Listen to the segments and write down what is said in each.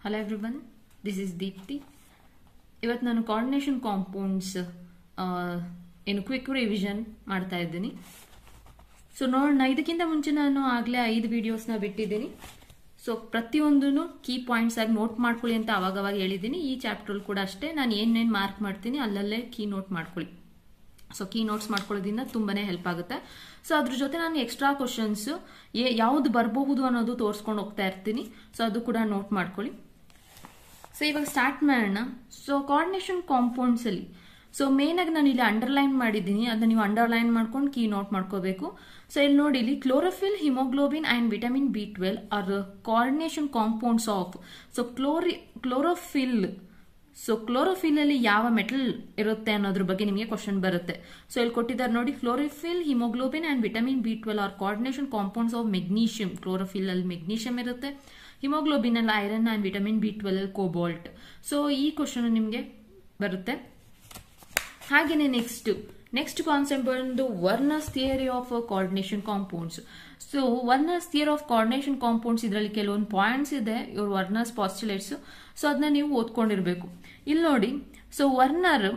Hello everyone this is Deepthi ಇವತ್ತು ನಾನು coordination compounds ಏನು ಕ್ವಿಕ್ ರಿವಿಷನ್ ಮಾಡ್ತಾ ಇದ್ದೀನಿ ಸೊ ನೋಡೋಣ ಇದಕ್ಕಿಂತ ಮುಂಚೆ ನಾನು ಆಗಲೇ ಐದು ವಿಡಿಯೋಸ್ನ ಬಿಟ್ಟಿದ್ದೀನಿ ಸೊ ಪ್ರತಿಯೊಂದೂ ಕೀ ಪಾಯಿಂಟ್ಸ್ ಆಗಿ ನೋಟ್ ಮಾಡ್ಕೊಳ್ಳಿ ಅಂತ ಅವಾಗವಾಗ ಹೇಳಿದ್ದೀನಿ ಈ ಚಾಪ್ಟ್ರಲ್ಲಿ ಕೂಡ ಅಷ್ಟೇ ನಾನು ಏನೇನು ಮಾರ್ಕ್ ಮಾಡ್ತೀನಿ ಅಲ್ಲಲ್ಲೇ ಕೀ ನೋಟ್ ಮಾಡ್ಕೊಳ್ಳಿ ಸೊ ಕೀ ನೋಟ್ಸ್ ಮಾಡ್ಕೊಳ್ಳೋದ್ರಿಂದ ತುಂಬಾನೇ ಹೆಲ್ಪ್ ಆಗುತ್ತೆ ಸೊ ಅದ್ರ ಜೊತೆ ನಾನು ಎಕ್ಸ್ಟ್ರಾ ಕ್ವಶನ್ಸ್ ಯಾವ್ದು ಬರಬಹುದು ಅನ್ನೋದು ತೋರಿಸ್ಕೊಂಡು ಹೋಗ್ತಾ ಇರ್ತೀನಿ ಸೊ ಅದು ಕೂಡ ನೋಟ್ ಮಾಡ್ಕೊಳ್ಳಿ ಸೊ ಇವಾಗ ಸ್ಟಾರ್ಟ್ ಮಾಡೋಣ ಸೊ ಕೋಆರ್ಡಿನೇಷನ್ ಕಾಂಪೌಂಡ್ಸ್ ಅಲ್ಲಿ ಸೊ ಮೇನ್ ಆಗಿ ನಾನು ಇಲ್ಲಿ ಅಂಡರ್ಲೈನ್ ಮಾಡಿದ್ದೀನಿ ಅದನ್ನ ನೀವು ಅಂಡರ್ಲೈನ್ ಮಾಡ್ಕೊಂಡು ಕೀ ನೋಟ್ ಮಾಡ್ಕೋಬೇಕು ಸೊ ಇಲ್ಲಿ ನೋಡಿ ಇಲ್ಲಿ chlorophyll haemoglobin and vitamin B twelve are coordination compounds of so chlori chlorophyll so chlorophyll ಅಲ್ಲಿ ಯಾವ ಮೆಟಲ್ ಇರುತ್ತೆ ಅನ್ನೋದ್ರ ಬಗ್ಗೆ ನಿಮಗೆ ಕ್ವಶನ್ ಬರುತ್ತೆ ಸೊ ಇಲ್ಲಿ ಕೊಟ್ಟಿದ್ದಾರೆ ನೋಡಿ chlorophyll haemoglobin and vitamin B twelve are coordination compounds of magnesium chlorophyll ಅಲ್ಲಿ ಮೆಗ್ನೀಷಿಯಂ ಇರುತ್ತೆ ಹಿಮೋಗ್ಲೋಬಿನ್ ಅಲ್ಲಿ iron and vitamin B twelve ಅಲ್ಲಿ ಕೋಬಾಲ್ಟ್ ಸೊ ಈ ಕ್ವಶನ್ ನಿಮಗೆ ಬರುತ್ತೆ ಹಾಗೇನೆ ನೆಕ್ಸ್ಟ್ ನೆಕ್ಸ್ಟ್ ಕಾನ್ಸೆಪ್ಟ್ ಬಂದು Werner's theory of coordination compounds so Werner's theory of coordination compounds ಇದರಲ್ಲಿ ಕೆಲವೊಂದು ಪಾಯಿಂಟ್ಸ್ ಇದೆ ಇವ್ರ ವರ್ನರ್ಸ್ ಪಾಸ್ಟುಲೇಟ್ಸ್ ಸೊ ಅದನ್ನ ನೀವು ಓದ್ಕೊಂಡಿರ್ಬೇಕು ಇಲ್ಲಿ ನೋಡಿ so Werner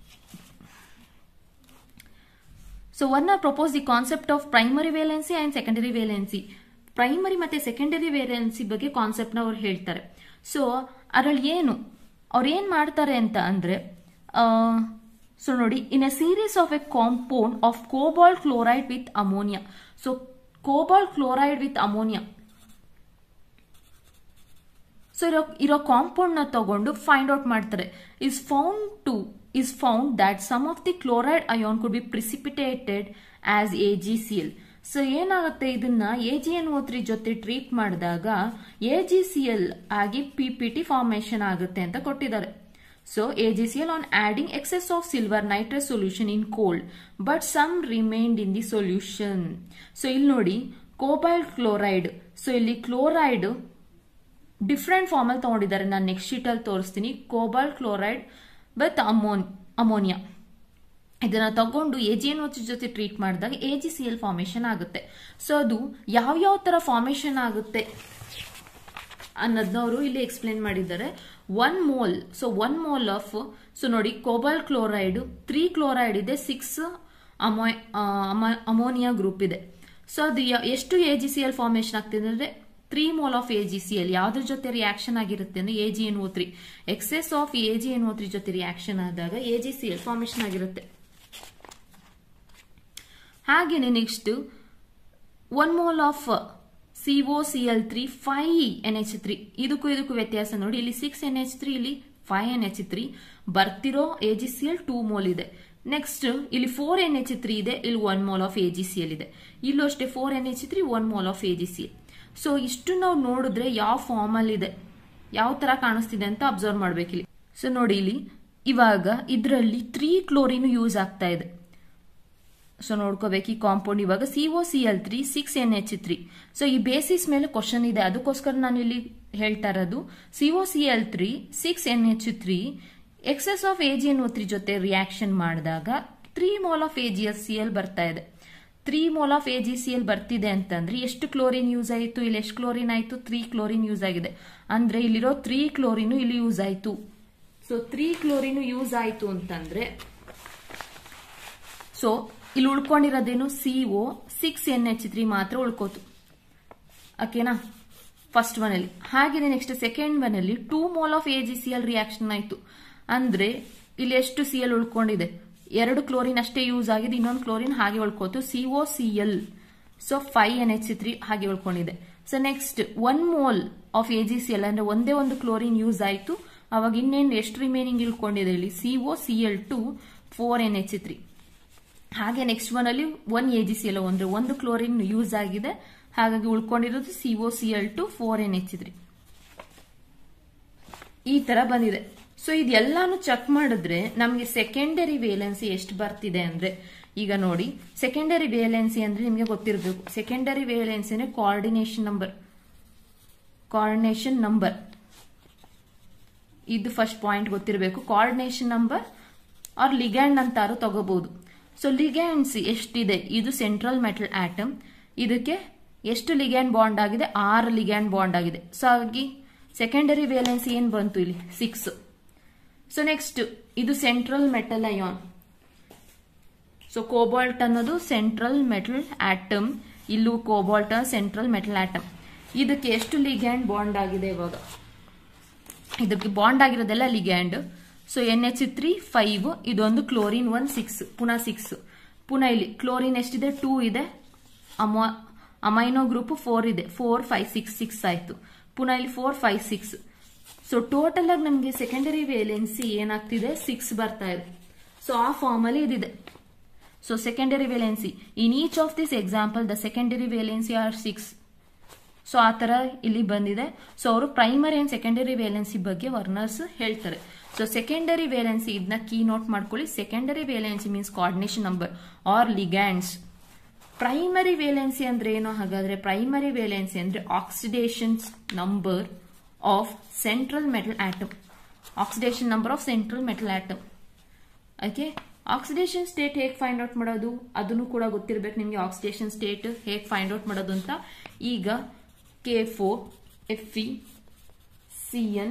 so Werner propose the concept of primary valency and secondary valency primary ಮತ್ತೆ ಸೆಕೆಂಡರಿ ವೇಲೆನ್ಸಿ ಬಗ್ಗೆ ಕಾನ್ಸೆಪ್ಟ್ ನ ಅವ್ರು ಹೇಳ್ತಾರೆ ಸೊ ಅದರಲ್ಲಿ ಏನು ಅವ್ರು ಏನ್ ಮಾಡ್ತಾರೆ ಅಂತ ಅಂದ್ರೆ ಸೊ ನೋಡಿ in a series of a compound of cobalt chloride with ammonia so cobalt chloride with ammonia so ಇರೋ ಇರೋ ಕಾಂಪೌಂಡ್ ನ ತಗೊಂಡು ಫೈಂಡ್ ಔಟ್ ಮಾಡ್ತಾರೆ is found to is found that some of the chloride ion could be precipitated as A G C L so ಏನಾಗುತ್ತೆ ಇದನ್ನ A G N O three ಜೊತೆ treat ಮಾಡಿದಾಗ A G C L ಆಗಿ P P T formation ಆಗುತ್ತೆ ಅಂತ ಕೊಟ್ಟಿದ್ದಾರೆ so AgCl on adding excess of silver nitrate solution in cold but some remained in the solution. So ಇಲ್ಲಿ ನೋಡಿ cobalt chloride so ಇಲ್ಲಿ chloride different form ಅಲ್ಲಿ ತಗೊಂಡಿದ್ದಾರೆ ನಾನು ನೆಕ್ಸ್ಟ್ ಶೀಟ್ ಅಲ್ಲಿ ತೋರಿಸ್ತೀನಿ cobalt chloride with ammon ammonia ಇದನ್ನ ತಗೊಂಡು ಎ ಜಿ ಎನ್ ಜೊತೆ ಟ್ರೀಟ್ ಮಾಡಿದಾಗ A G C L formation ಆಗುತ್ತೆ ಸೊ ಅದು ಯಾವ ಯಾವ ತರ ಫಾರ್ಮೇಶನ್ ಆಗುತ್ತೆ ಅನ್ನೋದನ್ನ ಅವರು ಇಲ್ಲಿ ಎಕ್ಸ್ಪ್ಲೇನ್ ಮಾಡಿದ್ದಾರೆ one mole so one mole of so ನೋಡಿ ಕೋಬಾಲ್ ಕ್ಲೋರೈಡ್ ತ್ರೀ ಕ್ಲೋರೈಡ್ ಇದೆ ಸಿಕ್ಸ್ ಅಮೋನಿಯಾ ಗ್ರೂಪ್ ಇದೆ ಸೊ ಅದು ಎಷ್ಟು A G C L formation ಆಗ್ತಿದೆ ಅಂದ್ರೆ three mole of A G C L ಯಾವ್ದ್ರ ಜೊತೆ ರಿಯಾಕ್ಷನ್ ಆಗಿರುತ್ತೆ ಅಂದ್ರೆ A G N O three excess of A G N O three ಜೊತೆ ರಿಯಾಕ್ಷನ್ ಆದಾಗ A G C L formation ಆಗಿರುತ್ತೆ ಹಾಗೇನೆ next one mole of CO C L three five N H three ಇದಕ್ಕೂ ಇದಕ್ಕೂ ವ್ಯತ್ಯಾಸ ನೋಡಿ ಇಲ್ಲಿ ಸಿಕ್ಸ್ ಎನ್ ಎಚ್ ತ್ರೀ ಇಲ್ಲಿ ಫೈವ್ ಎನ್ ಎಚ್ ತ್ರೀ ಬರ್ತಿರೋ A G C L two mole ಇದೆ ನೆಕ್ಸ್ಟ್ ಇಲ್ಲಿ ಫೋರ್ ಎನ್ ಎಚ್ ತ್ರೀ ಇದೆ ಇಲ್ಲಿ one mole of A G C L ಇದೆ ಇಲ್ಲೂ ಅಷ್ಟೇ four N H three one mole of A G C L so ಇಷ್ಟು ನಾವು ನೋಡಿದ್ರೆ ಯಾವ ಫಾರ್ಮ್ ಅಲ್ಲಿ ಇದೆ ಯಾವ ತರ ಕಾಣಿಸ್ತಿದೆ ಅಂತ ಅಬ್ಸರ್ವ್ ಮಾಡ್ಬೇಕಿಲ್ಲಿ ಸೊ ನೋಡಿ ಇಲ್ಲಿ ಇವಾಗ ಇದರಲ್ಲಿ ತ್ರೀ ಕ್ಲೋರಿನ್ ಯೂಸ್ ಆಗ್ತಾ ಇದೆ ಸೊ ನೋಡ್ಕೋಬೇಕು ಈ ಕಾಂಪೌಂಡ್ ಇವಾಗ CO C L three six N H three so ಈ ಬೇಸಿಸ್ ಮೇಲೆ ಕ್ವಶನ್ ಇದೆ ಅದಕ್ಕೋಸ್ಕರ ನಾನು ಇಲ್ಲಿ ಹೇಳ್ತಾ ಇರೋದು CO C L three six N H three excess of A G N O three ಜೊತೆ ರಿಯಾಕ್ಷನ್ ಮಾಡಿದಾಗ three mole of A G S C L ಬರ್ತಾ ಇದೆ three mole of A G C L ಬರ್ತಿದೆ ಅಂತಂದ್ರೆ ಎಷ್ಟು chlorine use ಆಯಿತು ಇಲ್ಲಿ ಎಷ್ಟು ಕ್ಲೋರಿನ್ ಆಯಿತು ತ್ರೀ ಕ್ಲೋರಿನ್ ಯೂಸ್ ಆಗಿದೆ ಅಂದ್ರೆ ಇಲ್ಲಿರೋ ತ್ರೀ ಕ್ಲೋರಿನ್ ಇಲ್ಲಿ ಯೂಸ್ ಆಯಿತು ಸೊ ತ್ರೀ ಕ್ಲೋರಿನ್ ಯೂಸ್ ಆಯಿತು ಅಂತಂದ್ರೆ ಸೊ ಇಲ್ಲಿ ಉಳ್ಕೊಂಡಿರೋದೇನು C O six N H three ಮಾತ್ರ ಉಳ್ಕೋತು ಓಕೆನಾ ಫಸ್ಟ್ ಒನ್ ಅಲ್ಲಿ ಹಾಗೆಯೇ ನೆಕ್ಸ್ಟ್ ಸೆಕೆಂಡ್ ಒನ್ ಅಲ್ಲಿ two mole of A G C L reaction ಆಯ್ತು ಅಂದ್ರೆ ಇಲ್ಲಿ ಎಷ್ಟು ಸಿ ಎಲ್ ಉಳ್ಕೊಂಡಿದೆ ಎರಡು ಕ್ಲೋರಿನ್ ಅಷ್ಟೇ ಯೂಸ್ ಆಗಿದೆ ಇನ್ನೊಂದು ಕ್ಲೋರಿನ್ ಹಾಗೆ ಉಳ್ಕೋತು C O C L so five N H three ಹಾಗೆ ಉಳ್ಕೊಂಡಿದೆ so next one mole of A G C L ಅಂದ್ರೆ ಒಂದೇ ಒಂದು ಕ್ಲೋರಿನ್ ಯೂಸ್ ಆಯ್ತು ಅವಾಗ ಇನ್ನೇನು ಎಷ್ಟು ರಿಮೈನಿಂಗ್ ಇಳ್ಕೊಂಡಿದೆ ಇಲ್ಲಿ C O C L two four N H three ಹಾಗೆ ನೆಕ್ಸ್ಟ್ ಒನ್ ಅಲ್ಲಿ one A G C L ಅಂದ್ರೆ ಒಂದು ಕ್ಲೋರಿನ್ ಯೂಸ್ ಆಗಿದೆ ಹಾಗಾಗಿ ಉಳ್ಕೊಂಡಿರೋದು CO C L two four N H three ಈ ತರ ಬಂದಿದೆ ಸೊ ಇದೆಲ್ಲಾನು ಚೆಕ್ ಮಾಡಿದ್ರೆ ನಮಗೆ ಸೆಕೆಂಡರಿ ವೇಲೆನ್ಸಿ ಎಷ್ಟು ಬರ್ತಿದೆ ಅಂದ್ರೆ ಈಗ ನೋಡಿ ಸೆಕೆಂಡರಿ ವೇಲೆನ್ಸಿ ಅಂದ್ರೆ ನಿಮಗೆ ಗೊತ್ತಿರಬೇಕು ಸೆಕೆಂಡರಿ ವೇಲೆನ್ಸಿನೇ ಕೋಆರ್ಡಿನೇಷನ್ ನಂಬರ್ ಕೋಆರ್ಡಿನೇಷನ್ ನಂಬರ್ ಇದು ಫಸ್ಟ್ ಪಾಯಿಂಟ್ ಗೊತ್ತಿರಬೇಕು ಕೋಆರ್ಡಿನೇಷನ್ ನಂಬರ್ ಆರ್ ಲಿಗ್ಯಾಂಡ್ ಅಂತಾರು ತಗೋಬಹುದು ಸೊ ಲಿಗ್ಯಾಂಡ್ಸ್ ಎಷ್ಟಿದೆ ಇದು ಸೆಂಟ್ರಲ್ ಮೆಟಲ್ ಆಟಮ್ ಇದಕ್ಕೆ ಎಷ್ಟು ಲಿಗ್ಯಾಂಡ್ ಬಾಂಡ್ ಆಗಿದೆ ಆರು ಲಿಗ್ಯಾಂಡ್ ಬಾಂಡ್ ಆಗಿದೆ ಸೊ ಹಾಗಾಗಿ ಸೆಕೆಂಡರಿ ವೇಲೆನ್ಸಿ ಏನ್ ಬಂತು ಇಲ್ಲಿ ಸಿಕ್ಸ್ ಸೊ ನೆಕ್ಸ್ಟ್ ಇದು central metal ion so cobalt ಅನ್ನೋದು ಸೆಂಟ್ರಲ್ ಮೆಟಲ್ ಆಟಮ್ ಇಲ್ಲೂ ಕೋಬಾಲ್ಟ್ ಸೆಂಟ್ರಲ್ ಮೆಟಲ್ ಆಟಮ್ ಇದಕ್ಕೆ ಎಷ್ಟು ಲಿಗ್ಯಾಂಡ್ ಬಾಂಡ್ ಆಗಿದೆ ಇವಾಗ ಇದಕ್ಕೆ ಬಾಂಡ್ ಆಗಿರೋದೆಲ್ಲ ligand so N H three five ಇದೊಂದು ಕ್ಲೋರಿನ್ ಒನ್ ಸಿಕ್ಸ್ ಪುನಃ ಸಿಕ್ಸ್ ಪುನಃ ಇಲ್ಲಿ ಕ್ಲೋರಿನ್ ಎಷ್ಟಿದೆ ಟೂ ಇದೆ ಅಮೋ ಅಮೈನೋ ಗ್ರೂಪ್ ಫೋರ್ ಇದೆ ಫೋರ್ ಫೈವ್ ಸಿಕ್ಸ್ ಸಿಕ್ಸ್ ಆಯ್ತು ಪುನಃ ಇಲ್ಲಿ four five six so total ಆಗಿ ನಮಗೆ ಸೆಕೆಂಡರಿ ವೇಲೆನ್ಸಿ ಏನಾಗ್ತಿದೆ ಸಿಕ್ಸ್ ಬರ್ತಾ ಇದೆ ಸೊ ಆ ಫಾರ್ಮ್ ಅಲ್ಲಿ ಇದಿದೆ so secondary valency in each of this example the secondary valency are six so ಆ ತರ ಇಲ್ಲಿ ಬಂದಿದೆ ಸೊ ಅವರು ಪ್ರೈಮರಿ ಅಂಡ್ ಸೆಕೆಂಡರಿ ವೇಲೆನ್ಸಿ ಬಗ್ಗೆ ವರ್ನರ್ಸ್ ಹೇಳ್ತಾರೆ ಸೊ ಸೆಕೆಂಡರಿ ವೇಲೆನ್ಸಿ ಇದನ್ನ ಕೀ ನೋಟ್ ಮಾಡ್ಕೊಳ್ಳಿ secondary valency means coordination number or ligands primary valency ಅಂದ್ರೆ ಏನು ಹಾಗಾದ್ರೆ ಪ್ರೈಮರಿ ವೇಲೆನ್ಸಿ ಅಂದ್ರೆ oxidation number of central metal atom oxidation number of central metal atom okay oxidation state ಹೇಗೆ find out ಮಾಡೋದು ಅದನ್ನು ಕೂಡ ಗೊತ್ತಿರಬೇಕು ನಿಮಗೆ ಆಕ್ಸಿಡೇಷನ್ ಸ್ಟೇಟ್ ಹೇಗೆ ಫೈಂಡ್ ಔಟ್ ಮಾಡೋದು ಅಂತ ಈಗ K four F E C N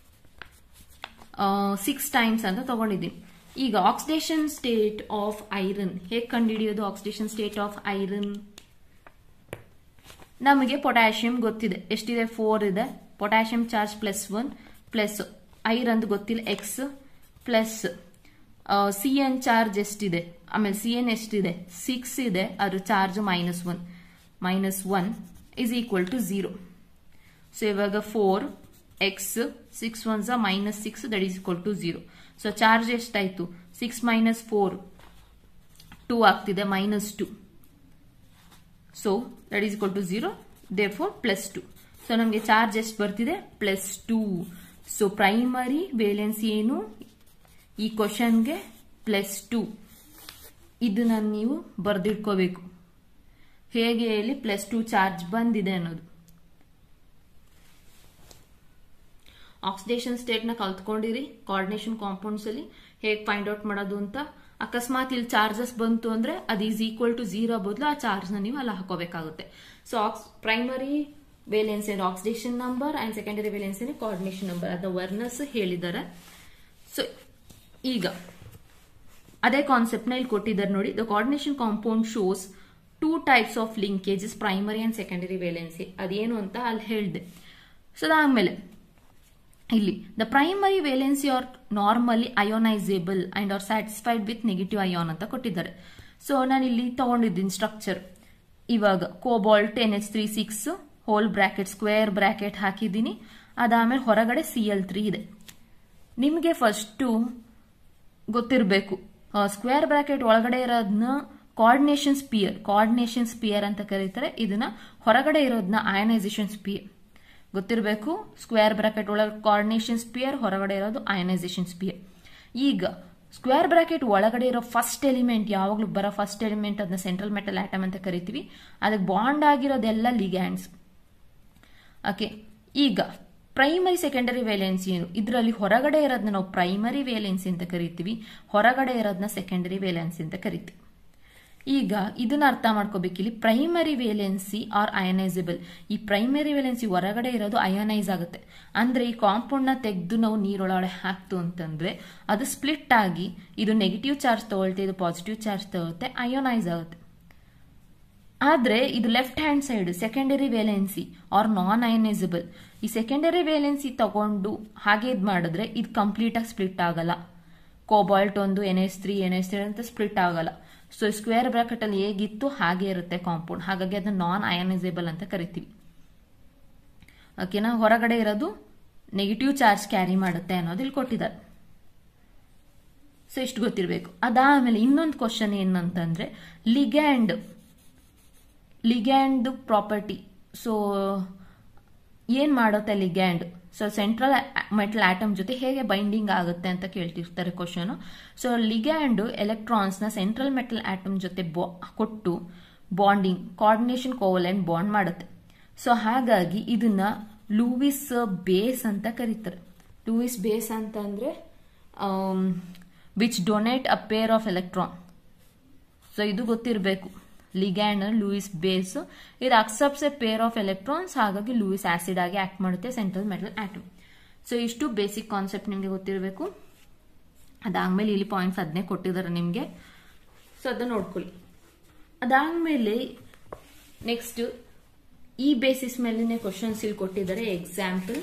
six times ಅಂತ ತಗೊಂಡಿದ್ದೀನಿ ಈಗ ಆಕ್ಸಿಡೇಷನ್ ಸ್ಟೇಟ್ ಆಫ್ ಐರನ್ ಹೇಗೆ ಕಂಡುಹಿಡಿಯೋದು ಆಕ್ಸಿಡೇಷನ್ ಸ್ಟೇಟ್ ಆಫ್ ಐರನ್ ನಮಗೆ ಪೊಟ್ಯಾಷಿಯಂ ಗೊತ್ತಿದೆ ಎಷ್ಟಿದೆ ಫೋರ್ ಇದೆ potassium charge plus one plus iron ಗೊತ್ತಿಲ್ಲ X plus C N charge ಎಷ್ಟಿದೆ ಆಮೇಲೆ ಸಿ ಎನ್ ಎಷ್ಟಿದೆ ಸಿಕ್ಸ್ ಇದೆ ಅದ್ರ charge minus one minus one is equal to zero so ಇವಾಗ four X six ones minus six that is equal to zero so charge ಎಷ್ಟಾಯ್ತು six minus four two ಆಗ್ತಿದೆ minus two so that is equal to zero therefore plus two so ನಮಗೆ charge ಎಷ್ಟು ಬರ್ತಿದೆ plus two so primary valency ಏನು ಈ ಕ್ವಶನ್ಗೆ plus two ಇದನ್ನ ನೀವು ಬರೆದಿಟ್ಕೋಬೇಕು ಹೇಗೆ ಹೇಳಿ ಪ್ಲಸ್ ಟು ಚಾರ್ಜ್ ಬಂದಿದೆ ಅನ್ನೋದು ಆಕ್ಸಿಡೇಷನ್ ಸ್ಟೇಟ್ ನ ಕಲ್ತ್ಕೊಂಡಿರಿ ಕೋಆರ್ಡಿನೇಷನ್ ಕಾಂಪೌಂಡ್ಸ್ ಅಲ್ಲಿ ಹೇಗೆ ಫೈಂಡ್ ಔಟ್ ಮಾಡೋದು ಅಂತ ಅಕಸ್ಮಾತ್ ಇಲ್ಲಿ ಚಾರ್ಜಸ್ ಬಂತು ಅಂದ್ರೆ ಅದು ಈಸ್ ಈಕ್ವಲ್ ಟು ಝೀರೋ ಬದಲು ಆ ಚಾರ್ಜ್ ನ ನೀವು ಅಲ್ಲಿ ಹಾಕೋಬೇಕಾಗುತ್ತೆ so primary valence and oxidation number and secondary valence coordination number ಅದನ್ನ ವರ್ನರ್ಸ್ ಹೇಳಿದ್ದಾರೆ ಸೊ ಈಗ ಅದೇ ಕಾನ್ಸೆಪ್ಟ್ ನ ಇಲ್ಲಿ ಕೊಟ್ಟಿದ್ದಾರೆ ನೋಡಿ the coordination compound shows two types of linkages primary and secondary valency ಅದೇನು ಅಂತ ಅಲ್ಲಿ ಹೇಳಿದೆ ಸೊ ಅದಾದ್ಮೇಲೆ ಇಲ್ಲಿ the primary valency are normally ionisable and are satisfied with negative ion ಅಂತ ಕೊಟ್ಟಿದ್ದಾರೆ ಸೊ ನಾನು ಇಲ್ಲಿ ತಗೊಂಡಿದ್ದೀನಿ ಸ್ಟ್ರಕ್ಚರ್ ಇವಾಗ cobalt N H three six whole bracket square bracket ಹಾಕಿದ್ದೀನಿ ಅದಾದ್ಮೇಲೆ ಹೊರಗಡೆ ಸಿ ಎಲ್ ತ್ರೀ ಇದೆ ನಿಮಗೆ ಫಸ್ಟು ಗೊತ್ತಿರಬೇಕು ಸ್ಕ್ವೇರ್ ಬ್ರಾಕೆಟ್ ಒಳಗಡೆ ಇರೋದನ್ನ ಕೋಆರ್ಡಿನೇಷನ್ ಸ್ಪಿಯರ್ ಕೋಆರ್ಡಿನೇಷನ್ ಸ್ಪಿಯರ್ ಅಂತ ಕರೀತಾರೆ ಇದನ್ನ ಹೊರಗಡೆ ಇರೋದನ್ನ ಅಯನೈಸೇಷನ್ ಸ್ಪಿಯರ್ ಗೊತ್ತಿರಬೇಕು ಸ್ಕ್ವೇರ್ ಬ್ರಾಕೆಟ್ ಒಳಗೆ ಕೋಆರ್ಡಿನೇಷನ್ ಸ್ಪಿಯರ್ ಹೊರಗಡೆ ಇರೋದು ಅಯನೈಸೇಷನ್ ಸ್ಪಿಯರ್ ಈಗ ಸ್ಕ್ವೇರ್ ಬ್ರಾಕೆಟ್ ಒಳಗಡೆ ಇರೋ ಫಸ್ಟ್ ಎಲಿಮೆಂಟ್ ಯಾವಾಗಲೂ ಬರೋ ಫಸ್ಟ್ ಎಲಿಮೆಂಟ್ ಅದನ್ನ ಸೆಂಟ್ರಲ್ ಮೆಟಲ್ ಆಟಮ್ ಅಂತ ಕರಿತೀವಿ ಅದಕ್ಕೆ ಬಾಂಡ್ ಆಗಿರೋದೆಲ್ಲ ಲಿಗ್ಯಾಂಡ್ಸ್ ಓಕೆ ಈಗ ಪ್ರೈಮರಿ ಸೆಕೆಂಡರಿ ವೇಲೆನ್ಸಿ ಏನು ಇದರಲ್ಲಿ ಹೊರಗಡೆ ಇರೋದನ್ನ ನಾವು ಪ್ರೈಮರಿ ವೇಲೆನ್ಸಿ ಅಂತ ಕರಿತೀವಿ ಹೊರಗಡೆ ಇರೋದನ್ನ ಸೆಕೆಂಡರಿ ವೇಲೆನ್ಸಿ ಅಂತ ಕರಿತೀವಿ ಈಗ ಇದನ್ನ ಅರ್ಥ ಮಾಡ್ಕೋಬೇಕಿಲ್ಲಿ ಪ್ರೈಮರಿ ವೇಲೆನ್ಸಿ ಆರ್ ಅಯನೈಸಬಲ್ ಈ ಪ್ರೈಮರಿ ವೇಲೆನ್ಸಿ ಹೊರಗಡೆ ಇರೋದು ಅಯನೈಸ್ ಆಗುತ್ತೆ ಅಂದ್ರೆ ಈ ಕಾಂಪೌಂಡ್ ನ ತೆಗೆದು ನಾವು ನೀರೊಳಗಡೆ ಹಾಕ್ತು ಅಂತಂದ್ರೆ ಅದು ಸ್ಪ್ಲಿಟ್ ಆಗಿ ಇದು ನೆಗೆಟಿವ್ ಚಾರ್ಜ್ ತಗೊಳ್ತೆ ಇದು ಪಾಸಿಟಿವ್ ಚಾರ್ಜ್ ತಗೊಳುತ್ತೆ ಅಯೋನೈಸ್ ಆಗುತ್ತೆ ಆದ್ರೆ ಇದು left hand side secondary valency are non ionisable ಈ ಸೆಕೆಂಡರಿ ವೇಲೆನ್ಸಿ ತಗೊಂಡು ಹಾಗೆ ಇದು ಮಾಡಿದ್ರೆ ಇದು ಕಂಪ್ಲೀಟ್ ಆಗಿ ಸ್ಪ್ಲಿಟ್ ಆಗಲ್ಲ ಕೋಬಾಲ್ಟ್ ಒಂದು N S three N S three ಅಂತ ಸ್ಪ್ಲಿಟ್ ಆಗಲ್ಲ ಸೊ ಸ್ಕ್ವೇರ್ ಬ್ರಾಕೆಟ್ ಅಲ್ಲಿ ಹೇಗಿತ್ತು ಹಾಗೆ ಇರುತ್ತೆ ಕಾಂಪೌಂಡ್ ಹಾಗಾಗಿ ಅದನ್ನ ನಾನ್ ಅಯನೈಸೇಬಲ್ ಅಂತ ಕರಿತೀವಿ ಓಕೆನಾ ಹೊರಗಡೆ ಇರೋದು ನೆಗೆಟಿವ್ ಚಾರ್ಜ್ ಕ್ಯಾರಿ ಮಾಡುತ್ತೆ ಅನ್ನೋದು ಇಲ್ಲಿ ಕೊಟ್ಟಿದ್ದಾರೆ ಸೊ ಇಷ್ಟು ಗೊತ್ತಿರಬೇಕು ಅದಾದ್ಮೇಲೆ ಇನ್ನೊಂದು ಕ್ವಶನ್ ಏನಂತಂದ್ರೆ ಲಿಗ್ಯಾಂಡ್ ಲಿಗ್ಯಾಂಡ್ ಪ್ರಾಪರ್ಟಿ ಸೊ ಏನ್ ಮಾಡುತ್ತೆ ligand so central metal atom ಜೊತೆ ಹೇಗೆ ಬೈಂಡಿಂಗ್ ಆಗುತ್ತೆ ಅಂತ ಕೇಳ್ತಿರ್ತಾರೆ ಕ್ವಶನ್ ಸೊ ಲಿಗ್ಯಾಂಡ್ ಎಲೆಕ್ಟ್ರಾನ್ಸ್ ನ ಸೆಂಟ್ರಲ್ ಮೆಟಲ್ ಆಟಮ್ ಜೊತೆ ಕೊಟ್ಟು ಬಾಂಡಿಂಗ್ ಕೋಆರ್ಡಿನೇಷನ್ ಕೋವಲೆಂಟ್ ಬಾಂಡ್ ಮಾಡುತ್ತೆ ಸೊ ಹಾಗಾಗಿ ಇದನ್ನ ಲೂವಿಸ್ ಬೇಸ್ ಅಂತ ಕರೀತಾರೆ ಲೂವಿಸ್ ಬೇಸ್ ಅಂತ ಅಂದ್ರೆ which donate a pair of electron so ಇದು ಗೊತ್ತಿರಬೇಕು ಲಿಗ್ಯಾಂಡ್ ಲೂಯಿಸ್ ಬೇಸ್ ಇದು accepts a pair of electrons ಹಾಗಾಗಿ ಲೂಯಿಸ್ ಆಸಿಡ್ ಆಗಿ ಆಕ್ಟ್ ಮಾಡುತ್ತೆ ಸೆಂಟ್ರಲ್ ಮೆಟಲ್ ಆಟಮ್ ಸೊ ಇಷ್ಟು ಬೇಸಿಕ್ ಕಾನ್ಸೆಪ್ಟ್ ನಿಮಗೆ ಗೊತ್ತಿರಬೇಕು ಅದಾದ್ಮೇಲೆ ಇಲ್ಲಿ ಪಾಯಿಂಟ್ಸ್ ಅದನ್ನೇ ಕೊಟ್ಟಿದ್ದಾರೆ ನಿಮಗೆ ಸೊ ಅದನ್ನ ನೋಡ್ಕೊಳ್ಳಿ ಅದಾದ್ಮೇಲೆ ನೆಕ್ಸ್ಟ್ ಈ ಬೇಸಿಸ್ ಮೇಲೆನೆ ಕ್ವಶನ್ಸ್ ಇಲ್ಲಿ ಕೊಟ್ಟಿದ್ದಾರೆ example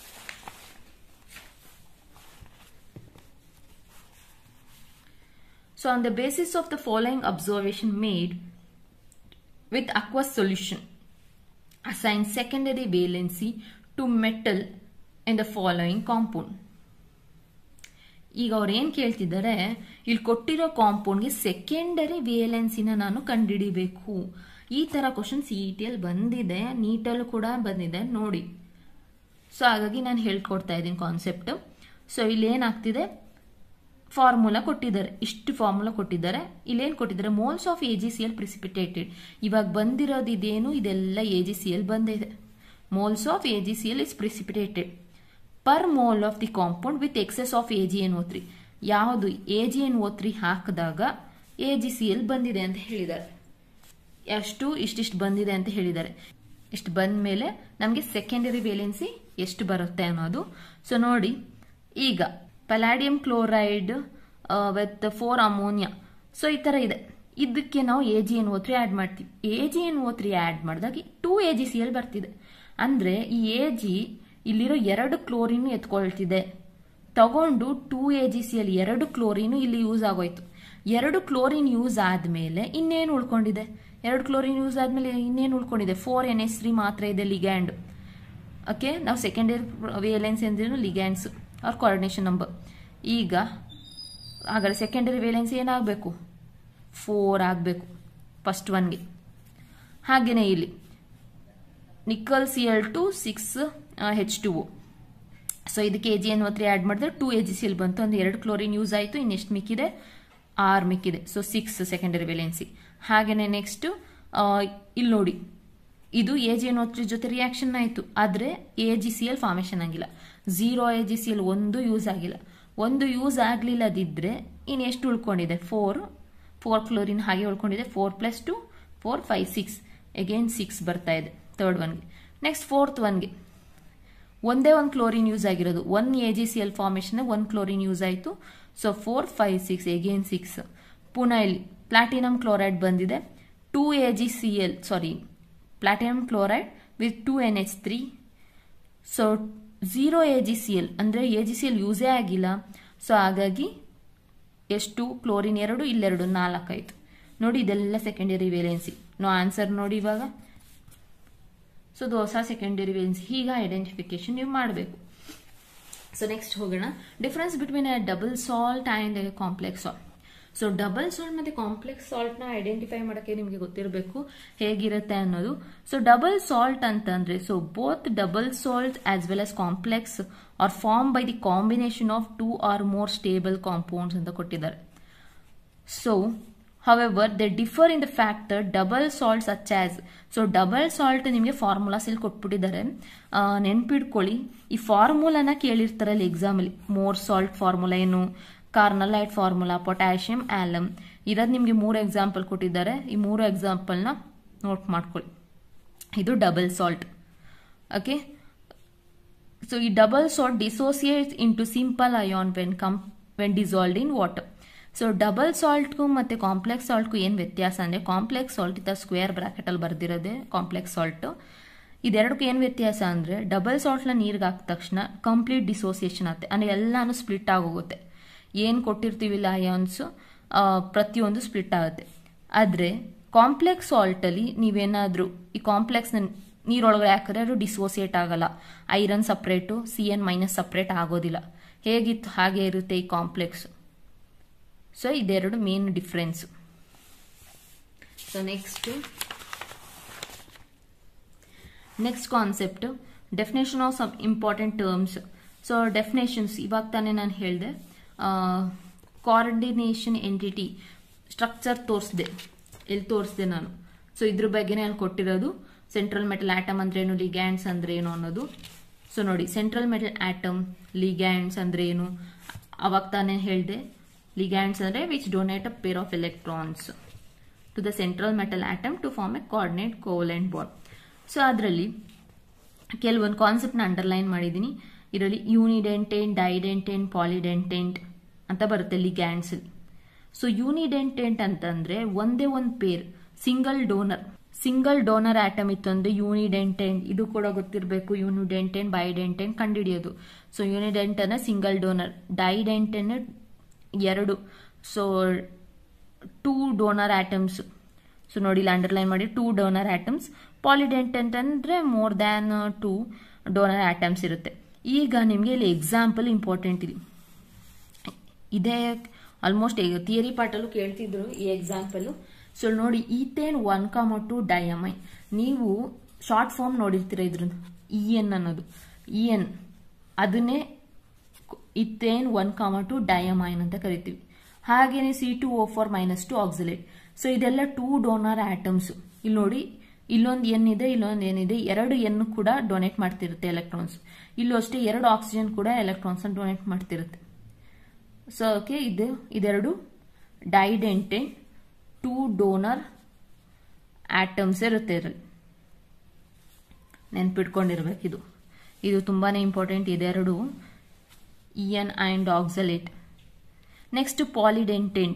So on the basis of the following observation made with aqueous solution, assign secondary valency to metal in the following compound. ಈಗ ಅವ್ರು ಏನ್ ಕೇಳ್ತಿದ್ದಾರೆ ಇಲ್ಲಿ ಕೊಟ್ಟಿರೋ ಕಾಂಪೌಂಡ್ಗೆ ಸೆಕೆಂಡರಿ ವೇಲೆನ್ಸಿನ ನಾನು ಕಂಡುಹಿಡಿಬೇಕು ಈ ತರ ಕ್ವಶನ್ ಸಿ ಇ ಟಿಯಲ್ಲಿ ಬಂದಿದೆ ನೀಟಲ್ಲೂ ಕೂಡ ಬಂದಿದೆ ನೋಡಿ ಸೊ ಹಾಗಾಗಿ ನಾನು ಹೇಳ್ಕೊಡ್ತಾ ಇದ್ದೀನಿ ಕಾನ್ಸೆಪ್ಟ್ ಸೊ ಇಲ್ಲಿ ಏನಾಗ್ತಿದೆ ಫಾರ್ಮುಲಾ ಕೊಟ್ಟಿದ್ದಾರೆ ಇಷ್ಟು ಫಾರ್ಮುಲಾ ಕೊಟ್ಟಿದ್ದಾರೆ ಇಲ್ಲೇನು ಕೊಟ್ಟಿದ್ದಾರೆ moles of A G C L precipitated ಇವಾಗ ಬಂದಿರೋದು ಇದೇನು ಇದೆಲ್ಲ ಎ ಜಿ ಸಿ ಎಲ್ ಬಂದಿದೆ moles of A G C L is precipitated per mole of the compound with excess of A G N O three ಯಾವುದು A G N O three ಹಾಕಿದಾಗ A G C L ಬಂದಿದೆ ಅಂತ ಹೇಳಿದ್ದಾರೆ ಎಷ್ಟು ಇಷ್ಟಿಷ್ಟು ಬಂದಿದೆ ಅಂತ ಹೇಳಿದ್ದಾರೆ ಇಷ್ಟು ಬಂದ ಮೇಲೆ ನಮಗೆ ಸೆಕೆಂಡರಿ ವೇಲೆನ್ಸಿ ಎಷ್ಟು ಬರುತ್ತೆ ಅನ್ನೋದು ಸೊ ನೋಡಿ ಈಗ palladium chloride with four ammonia so ಈ ಥರ ಇದೆ ಇದಕ್ಕೆ ನಾವು A G N O three add ಮಾಡ್ತೀವಿ A G N O three add ಮಾಡಿದಾಗ two A G C L ಬರ್ತಿದೆ ಅಂದರೆ ಈ ಎ ಜಿ ಇಲ್ಲಿರೋ ಎರಡು ಕ್ಲೋರಿನ್ ಎತ್ಕೊಳ್ತಿದೆ ತಗೊಂಡು two A G C L ಎರಡು ಕ್ಲೋರಿನ್ ಇಲ್ಲಿ ಯೂಸ್ ಆಗೋಯ್ತು ಎರಡು ಕ್ಲೋರಿನ್ ಯೂಸ್ ಆದಮೇಲೆ ಇನ್ನೇನು ಉಳ್ಕೊಂಡಿದೆ ಎರಡು ಕ್ಲೋರಿನ್ ಯೂಸ್ ಆದಮೇಲೆ ಇನ್ನೇನು ಉಳ್ಕೊಂಡಿದೆ ಫೋರ್ ಎನ್ ಎಸ್ ತ್ರೀ ಮಾತ್ರ ಇದೆ ಲಿಗ್ಯಾಂಡ್ ಓಕೆ ನಾವು ಸೆಕೆಂಡರಿ ವೇಲೆನ್ಸ್ ಎಂದ್ರೇನು ಲಿಗ್ಯಾಂಡ್ಸ್ ಅವ್ರ ಕೋಆರ್ಡಿನೇಷನ್ ನಂಬರ್ ಈಗ ಹಾಗಾದ್ರೆ ಸೆಕೆಂಡರಿ ವೇಲೆನ್ಸಿ ಏನಾಗಬೇಕು ಫೋರ್ ಆಗಬೇಕು ಫಸ್ಟ್ ಒನ್ಗೆ ಹಾಗೆಯೇ ಇಲ್ಲಿ nickel C L two six H two so ಇದಕ್ಕೆ A G N three add ಮಾಡಿದ್ರೆ two A G C L ಬಂತು ಒಂದು ಎರಡು ಕ್ಲೋರಿನ್ ಯೂಸ್ ಆಯಿತು ಇನ್ನೆಷ್ಟು ಮಿಕ್ಕಿದೆ ಆರ್ ಮಿಕ್ಕಿದೆ ಸೊ ಸಿಕ್ಸ್ ಸೆಕೆಂಡರಿ ವೇಲೆನ್ಸಿ ಹಾಗೆಯೇ ನೆಕ್ಸ್ಟ್ ಇಲ್ಲಿ ನೋಡಿ ಇದು ಎ ಜಿ ಎನ್ ತ್ರೀ ಜೊತೆ ರಿಯಾಕ್ಷನ್ ಆಯಿತು ಆದರೆ A G C L formation ಆಗಿಲ್ಲ zero A G C L ಒಂದು ಯೂಸ್ ಆಗಿಲ್ಲ ಒಂದು ಯೂಸ್ ಆಗಲಿಲ್ಲದಿದ್ದರೆ ಇನ್ನು ಎಷ್ಟು ಉಳ್ಕೊಂಡಿದೆ ಫೋರ್ ಫೋರ್ ಕ್ಲೋರಿನ್ ಹಾಗೆ ಉಳ್ಕೊಂಡಿದೆ four plus two four five six again six ಬರ್ತಾ ಇದೆ ತರ್ಡ್ ಒನ್ಗೆ ನೆಕ್ಸ್ಟ್ ಫೋರ್ತ್ ಒನ್ಗೆ ಒಂದೇ ಒಂದು ಕ್ಲೋರಿನ್ ಯೂಸ್ ಆಗಿರೋದು one A G C L formation one chlorine use ಆಯಿತು so four five six again six ಪುನಃ ಇಲ್ಲಿ ಪ್ಲಾಟಿನಮ್ ಕ್ಲೋರೈಡ್ ಬಂದಿದೆ two A G C L sorry platinum chloride with two N H three so zero A G C L ಅಂದರೆ A G C L ಯೂಸೇ ಆಗಿಲ್ಲ so ಹಾಗಾಗಿ ಎಷ್ಟು chlorine ಎರಡು ಇಲ್ಲೆರಡು ನಾಲ್ಕಾಯಿತು ನೋಡಿ ಇದೆಲ್ಲ ಸೆಕೆಂಡರಿ ವೇಲೆನ್ಸಿ ನೋ ಆನ್ಸರ್ ನೋಡಿ ಇವಾಗ ಸೊ ದೋಸಾ ಸೆಕೆಂಡರಿ ವೇಲೆನ್ಸಿ ಹೀಗೆ ಐಡೆಂಟಿಫಿಕೇಶನ್ ನೀವು ಮಾಡಬೇಕು ಸೊ ನೆಕ್ಸ್ಟ್ ಹೋಗೋಣ difference between a double salt and a complex salt so double salt ಮತ್ತೆ ಕಾಂಪ್ಲೆಕ್ಸ್ ಸಾಲ್ಟ್ನ ಐಡೆಂಟಿಫೈ ಮಾಡೋಕ್ಕೆ ನಿಮಗೆ ಗೊತ್ತಿರಬೇಕು ಹೇಗಿರುತ್ತೆ ಅನ್ನೋದು ಸೊ ಡಬಲ್ ಸಾಲ್ಟ್ ಅಂತಂದ್ರೆ so both double salt as well as complex are form by the combination of two or more stable compounds ಅಂತ ಕೊಟ್ಟಿದ್ದಾರೆ so however they differ in the factor double salt such as so double salt ನಿಮಗೆ formulas ಇಲ್ಲಿ ಕೊಟ್ಬಿಟ್ಟಿದ್ದಾರೆ ನೆನ್ಪಿಡ್ಕೊಳ್ಳಿ ಈ ಫಾರ್ಮುಲಾನ ಕೇಳಿರ್ತಾರಲ್ಲ ಎಕ್ಸಾಮಲ್ಲಿ more salt formula ಏನು ಕಾರ್ನಲೈಟ್ formula potassium Alam ಇರೋದು ನಿಮಗೆ ಮೂರು ಎಕ್ಸಾಂಪಲ್ ಕೊಟ್ಟಿದ್ದಾರೆ ಈ ಮೂರು ಎಕ್ಸಾಂಪಲ್ನ ನೋಟ್ ಮಾಡ್ಕೊಳ್ಳಿ ಇದು ಡಬಲ್ ಸಾಲ್ಟ್ ಓಕೆ ಸೊ ಈ double salt dissociate into simple ion when come when dissolved in water so double ಸಾಲ್ಟ್ಗೂ ಮತ್ತು ಕಾಂಪ್ಲೆಕ್ಸ್ ಸಾಲ್ಟ್ಗೂ ಏನು ವ್ಯತ್ಯಾಸ ಅಂದರೆ ಕಾಂಪ್ಲೆಕ್ಸ್ ಸಾಲ್ಟ್ ಇತ್ತ ಸ್ಕ್ವೇರ್ ಬ್ರಾಕೆಟಲ್ಲಿ ಬರ್ದಿರೋದೆ ಕಾಂಪ್ಲೆಕ್ಸ್ ಸಾಲ್ಟು ಇದೆರಡಕ್ಕೂ ಏನು ವ್ಯತ್ಯಾಸ ಅಂದರೆ ಡಬಲ್ ಸಾಲ್ಟ್ನ ನೀರಿಗೆ ಹಾಕಿದ ತಕ್ಷಣ ಕಂಪ್ಲೀಟ್ ಡಿಸೋಸಿಯೇಷನ್ ಆಗುತ್ತೆ ಅಂದರೆ ಎಲ್ಲಾನು ಸ್ಪ್ಲಿಟ್ ಆಗೋಗುತ್ತೆ ಏನು ಕೊಟ್ಟಿರ್ತೀವಿಲ್ಲ ಅಯಾನ್ಸು ಪ್ರತಿಯೊಂದು ಸ್ಪ್ಲಿಟ್ ಆಗುತ್ತೆ ಆದರೆ ಕಾಂಪ್ಲೆಕ್ಸ್ ಸಾಲ್ಟಲ್ಲಿ ನೀವೇನಾದರೂ ಈ ಕಾಂಪ್ಲೆಕ್ಸ್ನ ನೀರೊಳಗಡೆ ಹಾಕಿದ್ರೆ ಅದು ಡಿಸೋಸಿಯೇಟ್ ಆಗಲ್ಲ iron separate C N minus separate ಆಗೋದಿಲ್ಲ ಹೇಗಿತ್ತು ಹಾಗೆ ಇರುತ್ತೆ ಈ ಕಾಂಪ್ಲೆಕ್ಸ್ ಸೊ ಇದೆರಡು main difference so next next concept definition of some important terms so definitions ಇವಾಗ ತಾನೇ ನಾನು ಹೇಳಿದೆ ಕೋಆರ್ಡಿನೇಷನ್ ಎಂಟಿಟಿ ಸ್ಟ್ರಕ್ಚರ್ ತೋರಿಸಿದೆ ಎಲ್ಲಿ ತೋರಿಸಿದೆ ನಾನು ಸೊ ಇದ್ರ ಬಗ್ಗೆನೇ ಅಲ್ಲಿ ಕೊಟ್ಟಿರೋದು ಸೆಂಟ್ರಲ್ ಮೆಟಲ್ ಆಟಮ್ ಅಂದ್ರೆ ಏನು ಲಿಗ್ಯಾಂಡ್ಸ್ ಅಂದ್ರೆ ಏನು ಅನ್ನೋದು ಸೊ ನೋಡಿ ಸೆಂಟ್ರಲ್ ಮೆಟಲ್ ಆಟಮ್ ಲಿಗ್ಯಾಂಡ್ಸ್ ಅಂದ್ರೆ ಏನು ಅವಾಗ ತಾನೇ ಹೇಳಿದೆ ಲಿಗ್ಯಾಂಡ್ಸ್ ಅಂದ್ರೆ which donate a pair of electrons to the central metal atom to form a coordinate covalent bond so ಅದರಲ್ಲಿ ಕೆಲವೊಂದು ಕಾನ್ಸೆಪ್ಟ್ನ ಅಂಡರ್ಲೈನ್ ಮಾಡಿದ್ದೀನಿ ಇದರಲ್ಲಿ ಯೂನಿಡೆಂಟೆಂಟ್ ಡೈಡೆಂಟೆಂಟ್ ಪಾಲಿಡೆಂಟೆಂಟ್ ಅಂತ ಬರುತ್ತೆ ಲಿಗ್ಯಾಂಡ್ಸ್ ಸೊ ಯೂನಿಡೆಂಟೆಂಟ್ ಅಂತಂದ್ರೆ ಒಂದೇ ಒಂದು pair single donor single donor atom ಇತ್ತು ಅಂದ್ರೆ ಯೂನಿಡೆಂಟೆಂಟ್ ಇದು ಕೂಡ ಗೊತ್ತಿರಬೇಕು ಯೂನಿಡೆಂಟೆಂಟ್ ಬೈಡೆಂಟೆಂಟ್ ಕಂಡುಹಿಡಿಯೋದು ಸೊ ಯೂನಿಡೆಂಟ್ ಅಂದ್ರೆ ಸಿಂಗಲ್ ಡೋನರ್ ಡೈಡೆಂಟೆಂಟ್ ಎರಡು so two donor atoms so ನೋಡಿ ಇಲ್ಲಿ ಅಂಡರ್ಲೈನ್ ಮಾಡಿ ಟೂ ಡೋನರ್ ಆಟಮ್ಸ್ ಪಾಲಿಡೆಂಟೆಂಟ್ ಅಂದ್ರೆ more than two donor atoms ಇರುತ್ತೆ ಈಗ ನಿಮಗೆ ಇಲ್ಲಿ ಎಕ್ಸಾಂಪಲ್ ಇಂಪಾರ್ಟೆಂಟ್ ಇದೆ ಇದೇ ಆಲ್ಮೋಸ್ಟ್ ಥಿಯರಿ ಪಾರ್ಟಲ್ಲೂ ಕೇಳ್ತಿದ್ರು ಈ ಎಕ್ಸಾಂಪಲ್ ಸೊ ನೋಡಿ ethane one comma two diamine ನೀವು ಶಾರ್ಟ್ ಫಾರ್ಮ್ ನೋಡಿರ್ತೀರ ಇದ್ರ ಇ ಎನ್ ಅನ್ನೋದು ಇ ಎನ್ ಅದನ್ನೇ ethane one comma two diamine ಅಂತ ಕರಿತೀವಿ ಹಾಗೇನೆ C two O four minus two oxalate so ಇದೆಲ್ಲ ಟೂ ಡೋನರ್ ಆಟಮ್ಸ್ ಇಲ್ಲಿ ನೋಡಿ ಇಲ್ಲೊಂದು ಎನ್ ಇದೆ ಇಲ್ಲೊಂದು ಏನಿದೆ ಎರಡು ಎನ್ ಕೂಡ ಡೊನೇಟ್ ಮಾಡ್ತಿರುತ್ತೆ ಎಲೆಕ್ಟ್ರಾನ್ಸ್ ಇಲ್ಲೂ ಅಷ್ಟೇ ಎರಡು ಆಕ್ಸಿಜನ್ ಕೂಡ ಎಲೆಕ್ಟ್ರಾನ್ಸ್ ಡೊನೇಟ್ ಮಾಡ್ತಿರುತ್ತೆ ಸೊ ಓಕೆ ಇದು ಇದೆರಡು ಡೈಡೆಂಟೆಂಟ್ ಟೂ ಡೋನರ್ ಆಟಮ್ಸ್ ಇರುತ್ತೆ ಇದರಲ್ಲಿ ನೆನ್ಪಿಟ್ಕೊಂಡಿರ್ಬೇಕು ಇದು ಇದು ತುಂಬಾನೇ ಇಂಪಾರ್ಟೆಂಟ್ ಇದೆರಡು E N and oxalate next polydentate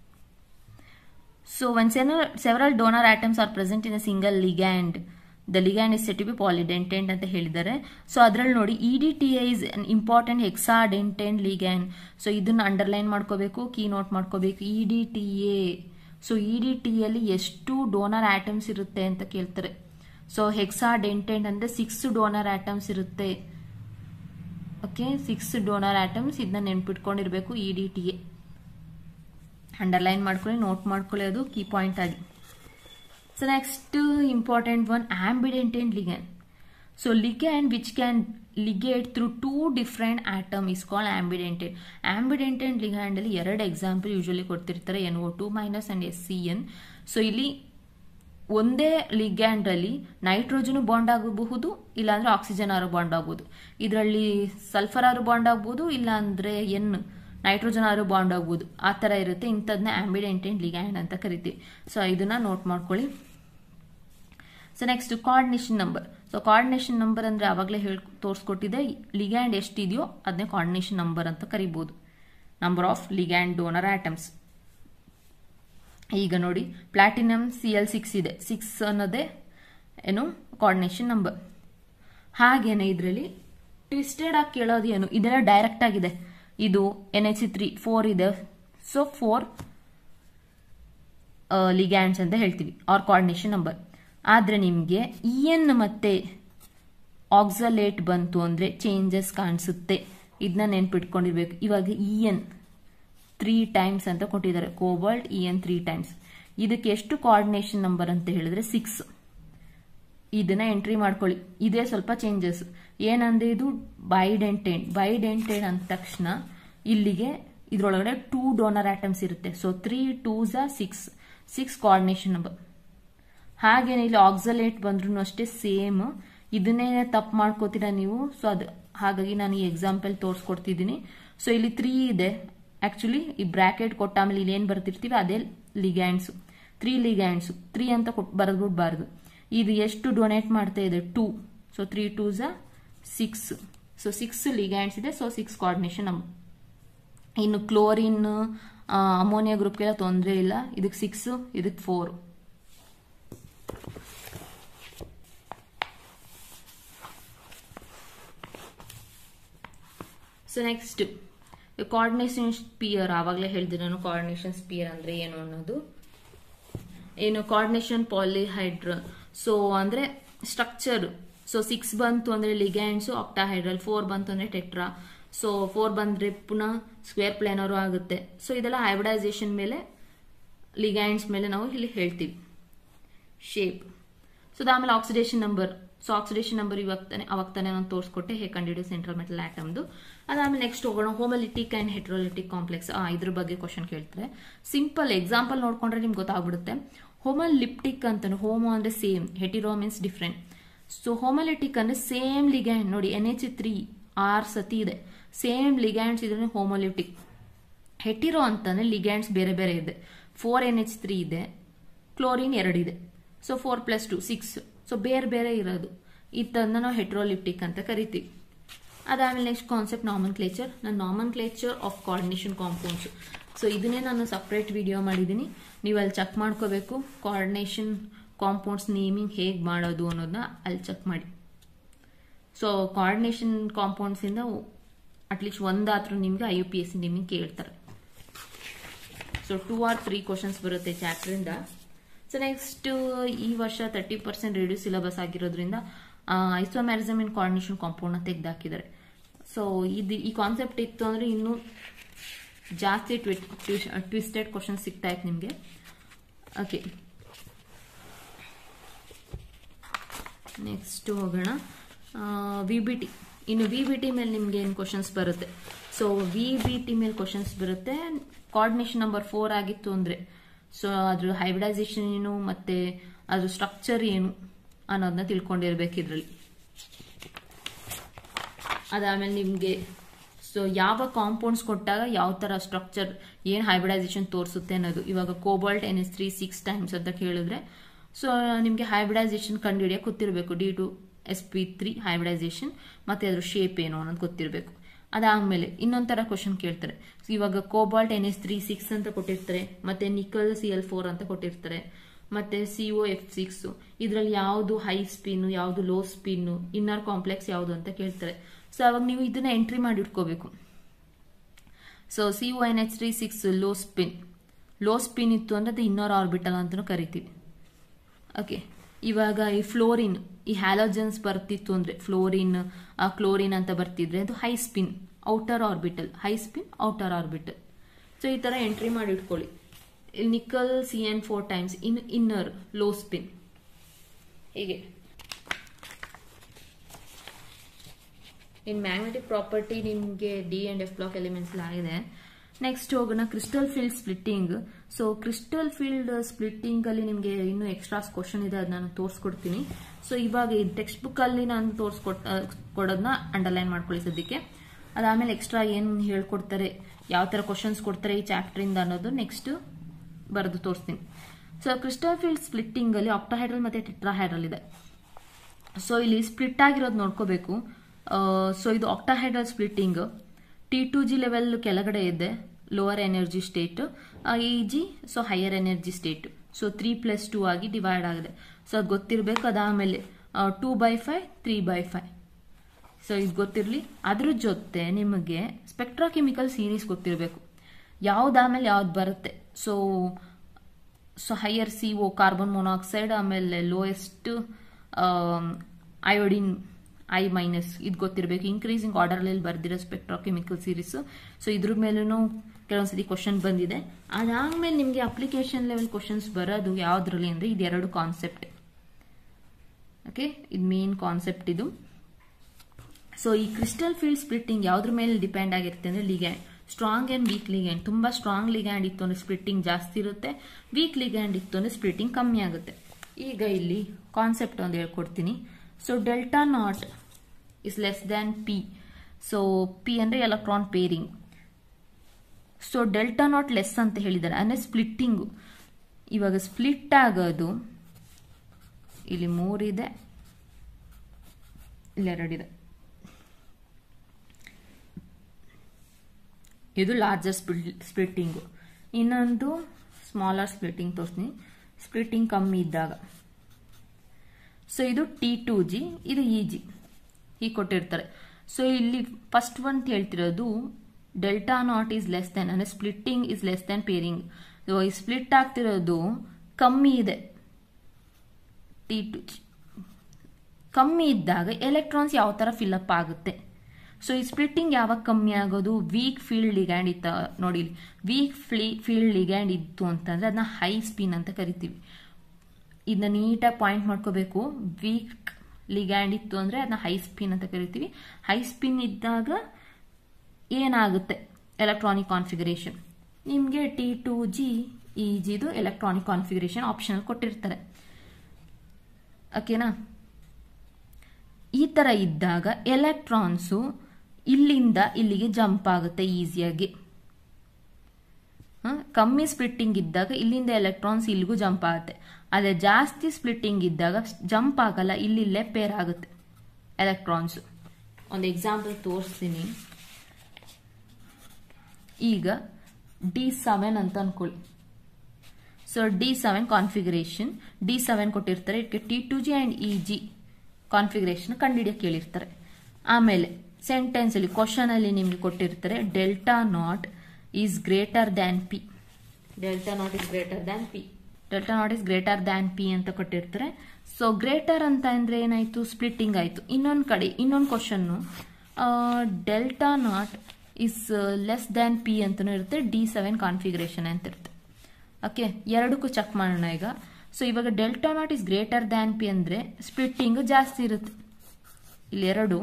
so when several donor atoms are present in a single ligand the ligand is said to be polydentant ಅಂತ ಹೇಳಿದ್ದಾರೆ ಸೊ ಅದರಲ್ಲಿ ನೋಡಿ E D T I is an important hexadentate ligand so ಇದನ್ನ underline ಮಾಡ್ಕೋಬೇಕು key note ಮಾಡ್ಕೋಬೇಕು E D T A so E D T ಅಲ್ಲಿ ಎಷ್ಟು donor atoms ಇರುತ್ತೆ ಅಂತ ಕೇಳ್ತಾರೆ ಸೊ ಹೆಕ್ಸಾಡೆಂಟೆಂಟ್ ಅಂದ್ರೆ ಸಿಕ್ಸ್ ಡೋನರ್ ಆಟಮ್ಸ್ ಇರುತ್ತೆ ಓಕೆ ಸಿಕ್ಸ್ ಡೋನರ್ ಆಟಮ್ಸ್ ಇದನ್ನ ನೆನ್ಪಿಟ್ಕೊಂಡಿರ್ಬೇಕು E D T A underline ಮಾಡ್ಕೊಳ್ಳಿ ನೋಟ್ ಮಾಡ್ಕೊಳ್ಳಿ ಅದು ಕೀ ಪಾಯಿಂಟ್ ಆಗಿ so next important one ambidentate ligand so ligand which can ligate through two different atom is call ambidentate ambidentate ligand ಅಲ್ಲಿ ಎರಡು example usually ಕೊಡ್ತಿರ್ತಾರೆ N O two minus and S C N so ಇಲ್ಲಿ ಒಂದೇ ligand ಅಲ್ಲಿ nitrogen bond ಆಗಬಹುದು ಇಲ್ಲಾಂದ್ರೆ oxygen ಆರು bond ಆಗ್ಬೋದು ಇದರಲ್ಲಿ ಸಲ್ಫರ್ ಆರು ಬಾಂಡ್ ಆಗ್ಬೋದು ಇಲ್ಲಾಂದ್ರೆ ಎನ್ ನೈಟ್ರೋಜನ್ ಆರು ಬಾಂಡ್ ಆಗ್ಬೋದು ಆ ಥರ ಇರುತ್ತೆ ಇಂಥದ್ನ ಆಂಬಿಡೆಂಟೆಂಟ್ ಲಿಗ್ಯಾಂಡ್ ಅಂತ ಕರಿತೀವಿ ಸೊ ಇದನ್ನ ನೋಟ್ ಮಾಡ್ಕೊಳ್ಳಿ so next coordination number so coordination number ಅಂದ್ರೆ ಆವಾಗಲೇ ಹೇಳಿ ತೋರಿಸ್ಕೊಟ್ಟಿದೆ ಲಿಗ್ಯಾಂಡ್ ಎಷ್ಟಿದೆಯೋ ಅದನ್ನೇ ಕಾರ್ಡಿನೇಷನ್ ನಂಬರ್ ಅಂತ ಕರಿಬೋದು number of ligand donor atoms ಈಗ ನೋಡಿ ಪ್ಲಾಟಿನಮ್ ಸಿ ಎಲ್ ಸಿಕ್ಸ್ ಇದೆ ಸಿಕ್ಸ್ ಅನ್ನೋದೇ ಏನು ಕಾರ್ಡಿನೇಷನ್ ನಂಬರ್ ಹಾಗೇನೆ ಇದರಲ್ಲಿ ಟ್ವಿಸ್ಟೆಡ್ ಆಗಿ ಕೇಳೋದು ಏನು ಇದೆಲ್ಲ ಡೈರೆಕ್ಟ್ ಆಗಿದೆ ಇದು ಎನ್ ಎಚ್ ತ್ರೀ ಫೋರ್ ಇದೆ ಸೊ ಫೋರ್ ಲಿಗ್ಯಾಂಡ್ಸ್ ಅಂತ ಹೇಳ್ತೀವಿ ಆರ್ ಕಾರ್ಡಿನೇಷನ್ ನಂಬರ್ ಆದರೆ ನಿಮಗೆ ಇ ಎನ್ ಮತ್ತೆ ಆಕ್ಸಲೇಟ್ ಬಂತು ಅಂದರೆ ಚೇಂಜಸ್ ಕಾಣಿಸುತ್ತೆ ಇದನ್ನ ನೆನ್ಪಿಟ್ಕೊಂಡಿರ್ಬೇಕು ಇವಾಗ ಇ ಎನ್ ತ್ರೀ ಟೈಮ್ಸ್ ಅಂತ ಕೊಟ್ಟಿದ್ದಾರೆ cobalt E N three times ಇದಕ್ಕೆ ಎಷ್ಟು ಕೋಆರ್ಡಿನೇಷನ್ ನಂಬರ್ ಅಂತ ಹೇಳಿದ್ರೆ ಸಿಕ್ಸ್ ಇದನ್ನ ಎಂಟ್ರಿ ಮಾಡ್ಕೊಳ್ಳಿ ಇದೇ ಸ್ವಲ್ಪ ಚೇಂಜಸ್ ಏನಂದ್ರೆ ಇದು ಬೈಡೆಂಟೆಂಟ್ ಬೈಡೆಂಟೆಂಟ್ ಅಂದ ತಕ್ಷಣ ಇಲ್ಲಿಗೆ ಇದ್ರೊಳಗಡೆ ಟೂ ಡೋನರ್ ಆಟಮ್ಸ್ ಇರುತ್ತೆ ಸೊ ತ್ರೀ ಟೂ ಝಾ ಸಿಕ್ಸ್ ಸಿಕ್ಸ್ ಕೋಆರ್ಡಿನೇಷನ್ ನಂಬರ್ ಹಾಗೇನೆ ಇಲ್ಲಿ ಆಕ್ಸಲೇಟ್ ಬಂದ್ರು ಅಷ್ಟೇ ಸೇಮ್ ಇದನ್ನೇ ತಪ್ಪು ಮಾಡ್ಕೋತೀರಾ ನೀವು ಸೊ ಅದು ಹಾಗಾಗಿ ನಾನು ಈ ಎಕ್ಸಾಂಪಲ್ ತೋರಿಸ್ಕೊಡ್ತಿದ್ದೀನಿ ಸೊ ಇಲ್ಲಿ ತ್ರೀ ಇದೆ ಆಕ್ಚುಲಿ ಈ ಬ್ರಾಕೆಟ್ ಕೊಟ್ಟ ಆಮೇಲೆ ಇಲ್ಲಿ ಏನು ಬರ್ತಿರ್ತೀವಿ ಅದೇ ಲಿಗ್ಯಾಂಡ್ಸ್ ತ್ರೀ ಲಿಗ್ಯಾಂಡ್ಸ್ ತ್ರೀ ಅಂತ ಕೊಟ್ಟು ಬರೆದ್ಬಿಡ್ಬಾರ್ದು ಇದು ಎಷ್ಟು ಡೊನೇಟ್ ಮಾಡ್ತಾ ಇದೆ ಟೂ ಸೊ ತ್ರೀ ಟೂ ಝಾ ಸಿಕ್ಸ್ ಸೊ ಸಿಕ್ಸ್ ಲಿಗ್ಯಾಂಡ್ಸ್ ಇದೆ ಸೊ ಸಿಕ್ಸ್ ಕೋಆರ್ಡಿನೇಷನ್ ಇನ್ನು ಕ್ಲೋರಿನ್ ಅಮೋನಿಯಾ ಗ್ರೂಪ್ಗೆಲ್ಲ ತೊಂದರೆ ಇಲ್ಲ ಇದಕ್ಕೆ ಸಿಕ್ಸ್ ಇದಕ್ಕೆ four so next coordination sphere ಆವಾಗಲೇ ಹೇಳಿದೆ ನಾನು ಕೋಆರ್ಡಿನೇಷನ್ ಸ್ಪಿಯರ್ ಅಂದ್ರೆ ಏನು ಅನ್ನೋದು ಏನು ಕೋಆರ್ಡಿನೇಷನ್ ಪಾಲಿಹೈಡ್ರ ಸೊ ಅಂದ್ರೆ ಸ್ಟ್ರಕ್ಚರ್ ಸೊ ಸಿಕ್ಸ್ ಬಂತು ಅಂದ್ರೆ ಲಿಗ್ಯಾಂಡ್ಸ್ ಆಕ್ಟಾಹೈಡ್ರಲ್ ಫೋರ್ ಬಂತು ಅಂದ್ರೆ ಟೆಟ್ರಾ ಸೊ ಫೋರ್ ಬಂದ್ರೆ ಪುನಃ ಸ್ಕ್ವೇರ್ ಪ್ಲೇನರು ಆಗುತ್ತೆ ಸೊ ಇದೆಲ್ಲ ಹೈಬ್ರಿಡೈಸೇಷನ್ ಮೇಲೆ ಲಿಗ್ಯಾಂಡ್ಸ್ ಮೇಲೆ ನಾವು ಇಲ್ಲಿ ಹೇಳ್ತೀವಿ ಶೇಪ್ ಸೊ ಆಮೇಲೆ oxidation number so oxidation number ಇವಾಗ ತಾನೆ ಅವಾಗ ತಾನೇ ನಾನು ತೋರಿಸ್ಕೊಟ್ಟೆ ಹೇಗೆ ಕಂಡಿಡಿಯೋ ಸೆಂಟ್ರಲ್ ಮೆಟಲ್ ಆಟಮ್ದು ಅದಾದ್ಮೇಲೆ ನೆಕ್ಸ್ಟ್ ಹೋಗೋಣ ಹೋಮಲಿಟಿಕ್ ಅಂಡ್ ಹೆಟ್ರೋಲಿಟಿಕ್ ಕಾಂಪ್ಲೆಕ್ಸ್ ಆ ಇದ್ರ ಬಗ್ಗೆ ಕ್ವಶನ್ ಕೇಳ್ತಾರೆ ಸಿಂಪಲ್ ಎಕ್ಸಾಂಪಲ್ ನೋಡ್ಕೊಂಡ್ರೆ ನಿಮ್ಗೆ ಗೊತ್ತಾಗ್ಬಿಡುತ್ತೆ ಹೋಮಲಿಪ್ಟಿಕ್ ಅಂತಾನೆ ಹೋಮೋ ಅಂದ್ರೆ same hetero means different so homoleptic ಅಂದ್ರೆ ಸೇಮ್ ಲಿಗ್ಯಾಂಡ್ ನೋಡಿ ಎನ್ ಎಚ್ ತ್ರೀ ಆರ್ ಸತಿ ಇದೆ ಸೇಮ್ ಲಿಗ್ಯಾಂಡ್ಸ್ ಇದ್ರೆ ಹೋಮೋಲಿಪ್ಟಿಕ್ ಹೆಟಿರೋ ಅಂತಂದ್ರೆ ಲಿಗ್ಯಾಂಡ್ಸ್ ಬೇರೆ ಬೇರೆ ಇದೆ ಫೋರ್ ಎನ್ ಎಚ್ ತ್ರೀ ಇದೆ ಕ್ಲೋರಿನ್ ಎರಡಿದೆ so four plus two six so ಬೇರೆ ಬೇರೆ ಇರೋದು ಇದನ್ನ ನಾವು ಹೆಟ್ರೋಲಿಪ್ಟಿಕ್ ಅಂತ ಕರಿತೀವಿ ಅದಾದಮೇಲೆ ನೆಕ್ಸ್ಟ್ ಕಾನ್ಸೆಪ್ಟ್ ನಾಮನ್ ಕ್ಲೇಚರ್ ನಾನು nomenclature of coordination compounds so ಇದನ್ನೇ ನಾನು ಸಪ್ರೇಟ್ ವಿಡಿಯೋ ಮಾಡಿದ್ದೀನಿ ನೀವು ಅಲ್ಲಿ ಚೆಕ್ ಮಾಡ್ಕೋಬೇಕು ಕೋಆರ್ಡಿನೇಷನ್ ಕಾಂಪೌಂಡ್ಸ್ ನೇಮಿಂಗ್ ಹೇಗೆ ಮಾಡೋದು ಅನ್ನೋದನ್ನ ಅಲ್ಲಿ ಚೆಕ್ ಮಾಡಿ ಸೊ ಕೋಆರ್ಡಿನೇಷನ್ ಕಾಂಪೌಂಡ್ಸಿಂದ ಅಟ್ಲೀಸ್ಟ್ ಒಂದಾದ್ರೂ ನಿಮಗೆ I U P S C naming ಕೇಳ್ತಾರೆ so two or three questions ಬರುತ್ತೆ ಚಾಪ್ಟರಿಂದ ಸೊ ನೆಕ್ಸ್ಟ್ ಈ ವರ್ಷ ತರ್ಟಿ ಪರ್ಸೆಂಟ್ ರೆಡ್ಯೂಸ್ ಸಿಲೆಬಸ್ ಆಗಿರೋದ್ರಿಂದ ಐಸೋಮ್ಯಾರಿಸಮ್ ಇನ್ ಕೋಆರ್ಡಿನೇಷನ್ ಕಾಂಪೌಂಡ್ನ ತೆಗೆದಾಕಿದ್ದಾರೆ ಸೊ ಇದು ಈ ಕಾನ್ಸೆಪ್ಟ್ ಇತ್ತು ಅಂದರೆ ಇನ್ನೂ ಜಾಸ್ತಿ ಟ್ವಿಸ್ಟೆಡ್ ಕ್ವಶನ್ಸ್ ಸಿಗ್ತಾ ಇತ್ತು ನಿಮಗೆ ಓಕೆ ನೆಕ್ಸ್ಟ್ ಹೋಗೋಣ ವಿ ಬಿ ಟಿ ಇನ್ನು ವಿ ಬಿ ಟಿ ಮೇಲೆ ನಿಮ್ಗೆ ಏನು ಕ್ವಶನ್ಸ್ ಬರುತ್ತೆ ಸೊ ವಿ ಬಿ ಟಿ ಮೇಲೆ ಕ್ವಶನ್ಸ್ ಬರುತ್ತೆ ಕೋಆರ್ಡಿನೇಷನ್ ನಂಬರ್ ಫೋರ್ ಆಗಿತ್ತು ಅಂದರೆ ಸೊ ಅದ್ರ ಹೈಬ್ರಿಡೈಸೇಷನ್ ಏನು ಮತ್ತೆ ಅದ್ರ ಸ್ಟ್ರಕ್ಚರ್ ಏನು ಅನ್ನೋದನ್ನ ತಿಳ್ಕೊಂಡಿರ್ಬೇಕು ಇದರಲ್ಲಿ ಅದಾದಮೇಲೆ ನಿಮಗೆ ಸೊ ಯಾವ ಕಾಂಪೌಂಡ್ಸ್ ಕೊಟ್ಟಾಗ ಯಾವ ಥರ ಸ್ಟ್ರಕ್ಚರ್ ಏನು ಹೈಬ್ರಿಡೈಸೇಷನ್ ತೋರಿಸುತ್ತೆ ಅನ್ನೋದು ಇವಾಗ cobalt N S three six times ಅಂತ ಕೇಳಿದ್ರೆ ಸೊ ನಿಮಗೆ ಹೈಬ್ರಿಡೈಸೇಷನ್ ಕಂಡುಹಿಡಿಯಕ್ಕೆ ಗೊತ್ತಿರಬೇಕು D two S P three hybridisation ಮತ್ತು ಅದ್ರ ಶೇಪ್ ಏನು ಅನ್ನೋದು ಗೊತ್ತಿರಬೇಕು ಅದಾದಮೇಲೆ ಇನ್ನೊಂಥರ ಕ್ವಶನ್ ಕೇಳ್ತಾರೆ ಇವಾಗ cobalt N S three six ಅಂತ ಕೊಟ್ಟಿರ್ತಾರೆ ಮತ್ತೆ ನಿಕಲ್ ಸಿ ಎಲ್ ಫೋರ್ ಅಂತ ಕೊಟ್ಟಿರ್ತಾರೆ ಮತ್ತೆ ಸಿ ಒ ಎಫ್ ಸಿಕ್ಸ್ ಇದರಲ್ಲಿ ಯಾವುದು ಹೈ ಸ್ಪಿನ್ ಯಾವುದು ಲೋ ಸ್ಪಿನ್ ಇನ್ನರ್ ಕಾಂಪ್ಲೆಕ್ಸ್ ಯಾವುದು ಅಂತ ಕೇಳ್ತಾರೆ ಸೊ ಅವಾಗ ನೀವು ಇದನ್ನ ಎಂಟ್ರಿ ಮಾಡಿ ಇಟ್ಕೋಬೇಕು so C O N H three six low spin low spin ಇತ್ತು ಅಂದ್ರೆ ಅದು ಇನ್ನರ್ ಆರ್ಬಿಟಲ್ ಅಂತಲೂ ಕರಿತೀವಿ ಓಕೆ ಇವಾಗ ಈ ಫ್ಲೋರಿನ್ ಈ ಹ್ಯಾಲೋಜನ್ಸ್ ಬರ್ತಿತ್ತು ಅಂದ್ರೆ ಫ್ಲೋರಿನ್ ಕ್ಲೋರಿನ್ ಅಂತ ಬರ್ತಿದ್ರೆ ಅದು high spin outer orbital high spin outer orbital so ಈ ತರ ಎಂಟ್ರಿ ಮಾಡಿ ಇಟ್ಕೊಳ್ಳಿ nickel C N four times in inner low spin ಹೀಗೆ ಇನ್ ಮ್ಯಾಗ್ನೆಟಿಕ್ ಪ್ರಾಪರ್ಟಿ ನಿಮಗೆ D and F block elements ಆಗಿದೆ ನೆಕ್ಸ್ಟ್ ಹೋಗೋಣ crystal field splitting so crystal field splitting ಅಲ್ಲಿ ನಿಮಗೆ ಇನ್ನೂ ಎಕ್ಸ್ಟ್ರಾಸ್ ಕ್ವಶನ್ ಇದೆ ಅದು ನಾನು ತೋರಿಸ್ಕೊಡ್ತೀನಿ ಸೊ ಇವಾಗ ಈ ಟೆಕ್ಸ್ಟ್ ಬುಕ್ ಅಲ್ಲಿ ನಾನು ತೋರಿಸ್ಕೊಟ್ ಕೊಡೋದನ್ನ ಅಂಡರ್ಲೈನ್ ಮಾಡ್ಕೊಳ್ಳಿ ಸದ್ಯಕ್ಕೆ ಅದಾದ್ಮೇಲೆ ಎಕ್ಸ್ಟ್ರಾ ಏನು ಹೇಳ್ಕೊಡ್ತಾರೆ ಯಾವ ತರ ಕ್ವಶನ್ಸ್ ಕೊಡ್ತಾರೆ ಈ ಚಾಪ್ಟರ್ ಇಂದ ಅನ್ನೋದು ನೆಕ್ಸ್ಟ್ ಬರೆದು ತೋರಿಸ್ತೀನಿ ಸೊ ಕ್ರಿಸ್ಟಲ್ ಫೀಲ್ಡ್ ಸ್ಪ್ಲಿಟ್ಟಿಂಗ್ ಅಲ್ಲಿ ಆಕ್ಟಾಹೈಡ್ರಲ್ ಮತ್ತೆ ಟೆಟ್ರಾಹೈಡ್ರಲ್ ಇದೆ ಸೊ ಇಲ್ಲಿ ಸ್ಪ್ಲಿಟ್ ಆಗಿರೋದು ನೋಡ್ಕೋಬೇಕು ಸೊ ಇದು octahedral splitting T two G level ಕೆಳಗಡೆ ಇದೆ lower energy state E G so higher energy state so three plus two ಆಗಿ ಡಿವೈಡ್ ಆಗಿದೆ ಸೊ ಅದು ಗೊತ್ತಿರಬೇಕು ಅದಾದಮೇಲೆ two by five three by five so ಇದು ಗೊತ್ತಿರಲಿ ಅದ್ರ ಜೊತೆ ನಿಮಗೆ ಸ್ಪೆಕ್ಟ್ರಾಕೆಮಿಕಲ್ ಸೀರೀಸ್ ಗೊತ್ತಿರಬೇಕು ಯಾವ್ದಾದ್ಮೇಲೆ ಯಾವ್ದು ಬರುತ್ತೆ so so higher C O carbon monoxide ಆಮೇಲೆ ಲೋಯೆಸ್ಟ್ ಅಯೋಡಿನ್ ಐ ಮೈನಸ್ ಇದು ಗೊತ್ತಿರಬೇಕು ಇನ್ಕ್ರೀಸಿಂಗ್ ಆರ್ಡರ್ನಲ್ಲಿ ಬರ್ದಿರೋ ಸ್ಪೆಕ್ಟ್ರಾಕೆಮಿಕಲ್ ಸೀರೀಸ್ ಸೊ ಇದ್ರ ಮೇಲೂ ಕೆಲವೊಂದ್ಸತಿ ಕ್ವಶನ್ ಬಂದಿದೆ ಅದಾದ್ಮೇಲೆ ನಿಮಗೆ ಅಪ್ಲಿಕೇಶನ್ ಲೆವೆಲ್ ಕ್ವಶನ್ಸ್ ಬರೋದು ಯಾವ್ದ್ರಲ್ಲಿ ಅಂದ್ರೆ ಇದು ಎರಡು ಕಾನ್ಸೆಪ್ಟ್ ಓಕೆ ಇದು ಮೇನ್ ಕಾನ್ಸೆಪ್ಟ್ ಇದು ಸೊ ಈ ಕ್ರಿಸ್ಟಲ್ ಫೀಲ್ಡ್ ಸ್ಪ್ಲಿಟ್ಟಿಂಗ್ ಯಾವ್ದ್ರ ಮೇಲೆ ಡಿಪೆಂಡ್ ಆಗಿರುತ್ತೆ ಅಂದ್ರೆ ligand strong and weak ligand ತುಂಬಾ ಸ್ಟ್ರಾಂಗ್ ಲಿಗ್ಯಾಂಡ್ ಇತ್ತು ಅಂದ್ರೆ ಸ್ಪ್ಲಿಟ್ಟಿಂಗ್ ಜಾಸ್ತಿ ಇರುತ್ತೆ ವೀಕ್ ಲಿಗ್ಯಾಂಡ್ ಇತ್ತು ಅಂದ್ರೆ ಸ್ಪ್ಲಿಟ್ಟಿಂಗ್ ಕಮ್ಮಿ ಆಗುತ್ತೆ ಈಗ ಇಲ್ಲಿ ಕಾನ್ಸೆಪ್ಟ್ ಒಂದು ಹೇಳ್ಕೊಡ್ತೀನಿ so delta not is less than P so P ಅಂದ್ರೆ electron pairing so delta nought less ಅಂತ ಹೇಳಿದ್ದಾರೆ ಅಂದ್ರೆ ಸ್ಪ್ಲಿಟ್ಟಿಂಗು ಇವಾಗ ಸ್ಪ್ಲಿಟ್ ಆಗೋದು ಇಲ್ಲಿ ಮೂರಿದೆ ಇಲ್ಲಿ ಎರಡಿದೆ ಇದು ಲಾರ್ಜರ್ ಸ್ಪ್ಲಿಟ್ಟಿಂಗು ಇನ್ನೊಂದು ಸ್ಮಾಲರ್ ಸ್ಪ್ಲಿಟ್ಟಿಂಗ್ ತೋರಿಸ್ತೀನಿ ಸ್ಪ್ಲಿಟ್ಟಿಂಗ್ ಕಮ್ಮಿ ಇದ್ದಾಗ ಸೊ ಇದು ಟಿ ಟು ಜಿ ಇದು ಇ ಜಿ ಹೀಗೆ ಕೊಟ್ಟಿರ್ತಾರೆ ಸೊ ಇಲ್ಲಿ ಫಸ್ಟ್ ಒನ್ ಹೇಳ್ತಿರೋದು delta nought is less then ಅಂದರೆ splitting is less then pairing ಈ ಸ್ಪ್ಲಿಟ್ ಆಗ್ತಿರೋದು ಕಮ್ಮಿ ಇದೆ ಟಿ ಟು ಜಿ ಕಮ್ಮಿ ಇದ್ದಾಗ ಎಲೆಕ್ಟ್ರಾನ್ಸ್ ಯಾವ ಥರ ಫಿಲಪ್ ಆಗುತ್ತೆ ಸೊ ಈ ಸ್ಪ್ಲಿಟ್ಟಿಂಗ್ ಯಾವಾಗ ಕಮ್ಮಿ ಆಗೋದು ವೀಕ್ ಫೀಲ್ಡ್ ಲಿಗ್ಯಾಂಡ್ ಇತ್ತ ನೋಡಿ ವೀಕ್ ಫ್ಲೀ ಫೀಲ್ಡ್ ಲಿಗ್ಯಾಂಡ್ ಇತ್ತು ಅಂತಂದ್ರೆ ಅದನ್ನ ಹೈ ಸ್ಪಿನ್ ಅಂತ ಕರಿತೀವಿ ಇದನ್ನ ನೀಟಾಗಿ ಪಾಯಿಂಟ್ ಮಾಡ್ಕೋಬೇಕು ವೀಕ್ ಲಿಗ್ಯಾಂಡ್ ಇತ್ತು ಅಂದ್ರೆ ಅದನ್ನ ಹೈ ಸ್ಪಿನ್ ಅಂತ ಕರಿತೀವಿ ಹೈ ಸ್ಪಿನ್ ಇದ್ದಾಗ ಏನಾಗುತ್ತೆ ಎಲೆಕ್ಟ್ರಾನಿಕ್ ಕಾನ್ಫಿಗರೇಷನ್ ನಿಮಗೆ ಟಿ ಟು ಜಿ ಇ ಜಿದು ಎಲೆಕ್ಟ್ರಾನಿಕ್ ಕಾನ್ಫಿಗರೇಷನ್ ಆಪ್ಷನಲ್ ಕೊಟ್ಟಿರ್ತಾರೆ ಓಕೆನಾ ಈ ತರ ಇದ್ದಾಗ ಎಲೆಕ್ಟ್ರಾನ್ಸು ಇಲ್ಲಿಂದ ಇಲ್ಲಿಗೆ ಜಂಪ್ ಆಗುತ್ತೆ ಈಸಿಯಾಗಿ ಕಮ್ಮಿ ಸ್ಪ್ಲಿಟ್ಟಿಂಗ್ ಇದ್ದಾಗ ಇಲ್ಲಿಂದ ಎಲೆಕ್ಟ್ರಾನ್ಸ್ ಇಲ್ಲಿಗೂ ಜಂಪ್ ಆಗುತ್ತೆ ಅದೇ ಜಾಸ್ತಿ ಸ್ಪ್ಲಿಟ್ಟಿಂಗ್ ಇದ್ದಾಗ ಜಂಪ್ ಆಗಲ್ಲ ಇಲ್ಲಿಲ್ಲೇ ಪೇರ್ ಆಗುತ್ತೆ ಎಲೆಕ್ಟ್ರಾನ್ಸ್ ಒಂದು ಎಕ್ಸಾಂಪಲ್ ತೋರಿಸ್ತೀನಿ ಈಗ ಡಿ ಸೆವೆನ್ ಅಂತ ಅನ್ಕೊಳ್ಳಿ so D seven configuration D seven ಕೊಟ್ಟಿರ್ತಾರೆ ಇದಕ್ಕೆ T two G and E G configuration ಕಂಡುಹಿಡಿಯಕ್ಕೆ ಕೇಳಿರ್ತಾರೆ ಆಮೇಲೆ ಸೆಂಟೆನ್ಸ್ ಅಲ್ಲಿ ಕ್ವಶನ್ ಅಲ್ಲಿ ನಿಮ್ಗೆ ಕೊಟ್ಟಿರ್ತಾರೆ delta nought is greater than P delta not is greater than P delta not is greater than P ಅಂತ ಕೊಟ್ಟಿರ್ತಾರೆ ಸೊ ಗ್ರೇಟರ್ ಅಂತ ಅಂದ್ರೆ ಏನಾಯ್ತು ಸ್ಪ್ಲಿಟ್ಟಿಂಗ್ ಆಯ್ತು ಇನ್ನೊಂದು ಕಡೆ ಇನ್ನೊಂದು question delta not is less than P ಅಂತಲೂ ಇರುತ್ತೆ ಡಿ ಸೆವೆನ್ ಕಾನ್ಫಿಗರೇಷನ್ ಅಂತ ಇರುತ್ತೆ ಓಕೆ ಎರಡಕ್ಕೂ ಚೆಕ್ ಮಾಡೋಣ ಈಗ ಸೊ ಇವಾಗ delta not is greater than P ಅಂದರೆ ಸ್ಪ್ಲಿಟ್ಟಿಂಗ್ ಜಾಸ್ತಿ ಇರುತ್ತೆ ಇಲ್ಲಿ ಎರಡು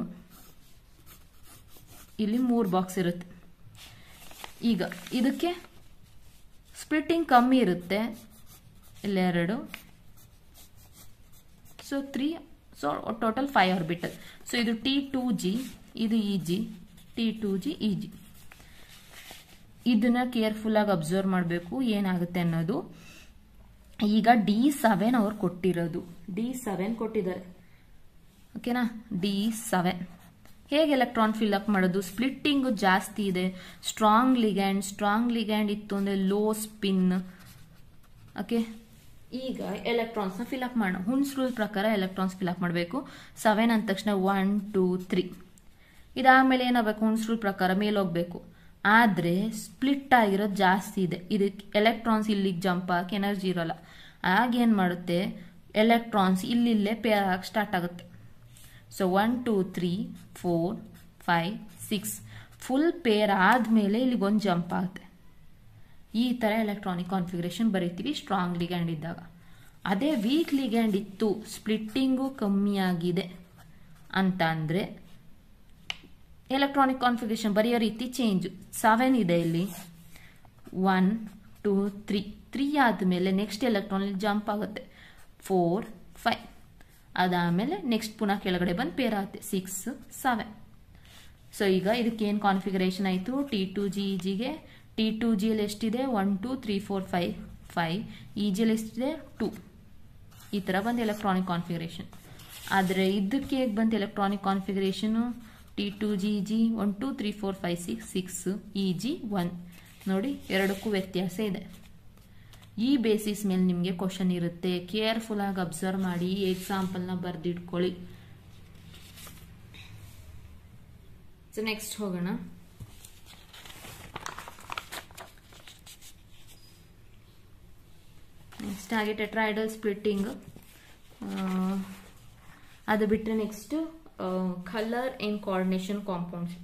ಇಲ್ಲಿ ಮೂರು ಬಾಕ್ಸ್ ಇರುತ್ತೆ ಈಗ ಇದಕ್ಕೆ ಸ್ಪ್ಲಿಟ್ಟಿಂಗ್ ಕಮ್ಮಿ ಇರುತ್ತೆ ಇಲ್ಲಿ ಎರಡು so three so total five orbital so ಇದು ಟಿ ಟೂ ಜಿ ಇದು E G T two G E G ಇದನ್ನ ಕೇರ್ಫುಲ್ ಆಗಿ ಅಬ್ಸರ್ವ್ ಮಾಡಬೇಕು ಏನಾಗುತ್ತೆ ಅನ್ನೋದು ಈಗ ಡಿ ಸೆವೆನ್ ಅವ್ರು ಕೊಟ್ಟಿರೋದು ಡಿ ಸೆವೆನ್ ಕೊಟ್ಟಿದ್ದಾರೆ ಓಕೆನಾ ಡಿ ಸೆವೆನ್ ಹೇಗೆ ಎಲೆಕ್ಟ್ರಾನ್ ಫಿಲ್ ಅಪ್ ಮಾಡೋದು ಸ್ಪ್ಲಿಟ್ಟಿಂಗು ಜಾಸ್ತಿ ಇದೆ ಸ್ಟ್ರಾಂಗ್ ಲಿಗ್ಯಾಂಡ್ ಸ್ಟ್ರಾಂಗ್ ಲಿಗ್ಯಾಂಡ್ ಇತ್ತು ಅಂದರೆ ಲೋ ಸ್ಪಿನ್ ಓಕೆ ಈಗ ಎಲೆಕ್ಟ್ರಾನ್ಸ್ನ ಫಿಲ್ ಅಪ್ ಮಾಡೋಣ ಹುನ್ಸ್ ರೂಲ್ ಪ್ರಕಾರ ಎಲೆಕ್ಟ್ರಾನ್ಸ್ ಫಿಲ್ ಅಪ್ ಮಾಡಬೇಕು ಸೆವೆನ್ ಅಂದ ತಕ್ಷಣ ಒನ್ ಟೂ ತ್ರೀ ಇದಾದಮೇಲೆ ಏನಾಗಬೇಕು ಹುನ್ಸ್ ರೂಲ್ ಪ್ರಕಾರ ಮೇಲೆ ಹೋಗ್ಬೇಕು ಆದರೆ ಸ್ಪ್ಲಿಟ್ ಆಗಿರೋದು ಜಾಸ್ತಿ ಇದೆ ಇದಕ್ಕೆ ಎಲೆಕ್ಟ್ರಾನ್ಸ್ ಇಲ್ಲಿಗೆ ಜಂಪ್ ಆಗಿ ಎನರ್ಜಿ ಇರೋಲ್ಲ ಆಗ ಏನು ಮಾಡುತ್ತೆ ಎಲೆಕ್ಟ್ರಾನ್ಸ್ ಇಲ್ಲಿಲ್ಲೇ ಪೇರ್ ಆಗಿ ಸ್ಟಾರ್ಟ್ ಆಗುತ್ತೆ so one two three four five six full pair ಆದಮೇಲೆ ಇಲ್ಲಿಗೊಂದು ಜಂಪ್ ಆಗುತ್ತೆ ಈ ಥರ ಎಲೆಕ್ಟ್ರಾನಿಕ್ ಕಾನ್ಫಿಗರೇಷನ್ ಬರೀತೀವಿ ಸ್ಟ್ರಾಂಗ್ ಲಿಗ್ಯಾಂಡ್ ಇದ್ದಾಗ ಅದೇ ವೀಕ್ ಲಿಗ್ಯಾಂಡ್ ಇತ್ತು ಸ್ಪ್ಲಿಟ್ಟಿಂಗು ಕಮ್ಮಿ ಆಗಿದೆ ಅಂತ ಅಂದರೆ ಎಲೆಕ್ಟ್ರಾನಿಕ್ ಕಾನ್ಫಿಗರೇಷನ್ ಬರೆಯೋ ರೀತಿ ಚೇಂಜ್ ಸೆವೆನ್ ಇದೆ ಇಲ್ಲಿ ಒನ್ ಟೂ ತ್ರೀ ತ್ರೀ ಆದಮೇಲೆ ನೆಕ್ಸ್ಟ್ ಎಲೆಕ್ಟ್ರಾನ್ ಜಂಪ್ ಆಗುತ್ತೆ ಫೋರ್ ಫೈವ್ ಅದಾದಮೇಲೆ ನೆಕ್ಸ್ಟ್ ಪುನಃ ಕೆಳಗಡೆ ಬಂದು ಪೇರ್ ಆಗುತ್ತೆ ಸಿಕ್ಸ್ ಸೆವೆನ್ ಸೊ ಈಗ ಇದಕ್ಕೆ ಏನು ಕಾನ್ಫಿಗರೇಷನ್ ಆಯಿತು ಟಿ ಟು ಜಿ ಇ ಜಿಗೆ ಟಿ ಟು ಜಿಯಲ್ಲಿ ಎಷ್ಟಿದೆ one two three four five five E ಜಿಯಲ್ಲಿ ಎಷ್ಟಿದೆ ಟೂ ಈ ಥರ ಬಂದು ಎಲೆಕ್ಟ್ರಾನಿಕ್ ಕಾನ್ಫಿಗರೇಷನ್ ಆದರೆ ಇದಕ್ಕೆ ಹೇಗೆ ಬಂತು electronic configuration T two G G one two three four five six six E G one ನೋಡಿ ಎರಡಕ್ಕೂ ವ್ಯತ್ಯಾಸ ಇದೆ ಈ ಬೇಸಿಸ್ ಮೇಲೆ ನಿಮಗೆ ಕ್ವಶನ್ ಇರುತ್ತೆ ಕೇರ್ಫುಲ್ ಆಗಿ ಅಬ್ಸರ್ವ್ ಮಾಡಿ ಈ ಎಕ್ಸಾಂಪಲ್ನ ಬರೆದಿಟ್ಕೊಳ್ಳಿ ಸೊ ನೆಕ್ಸ್ಟ್ ಹೋಗೋಣ ನೆಕ್ಸ್ಟ್ ಹಾಗೆ ಟೆಟ್ರಾಯ್ಡಲ್ ಸ್ಪ್ಲಿಟ್ಟಿಂಗ್ ಅದು ಬಿಟ್ಟರೆ next colour in coordination compounds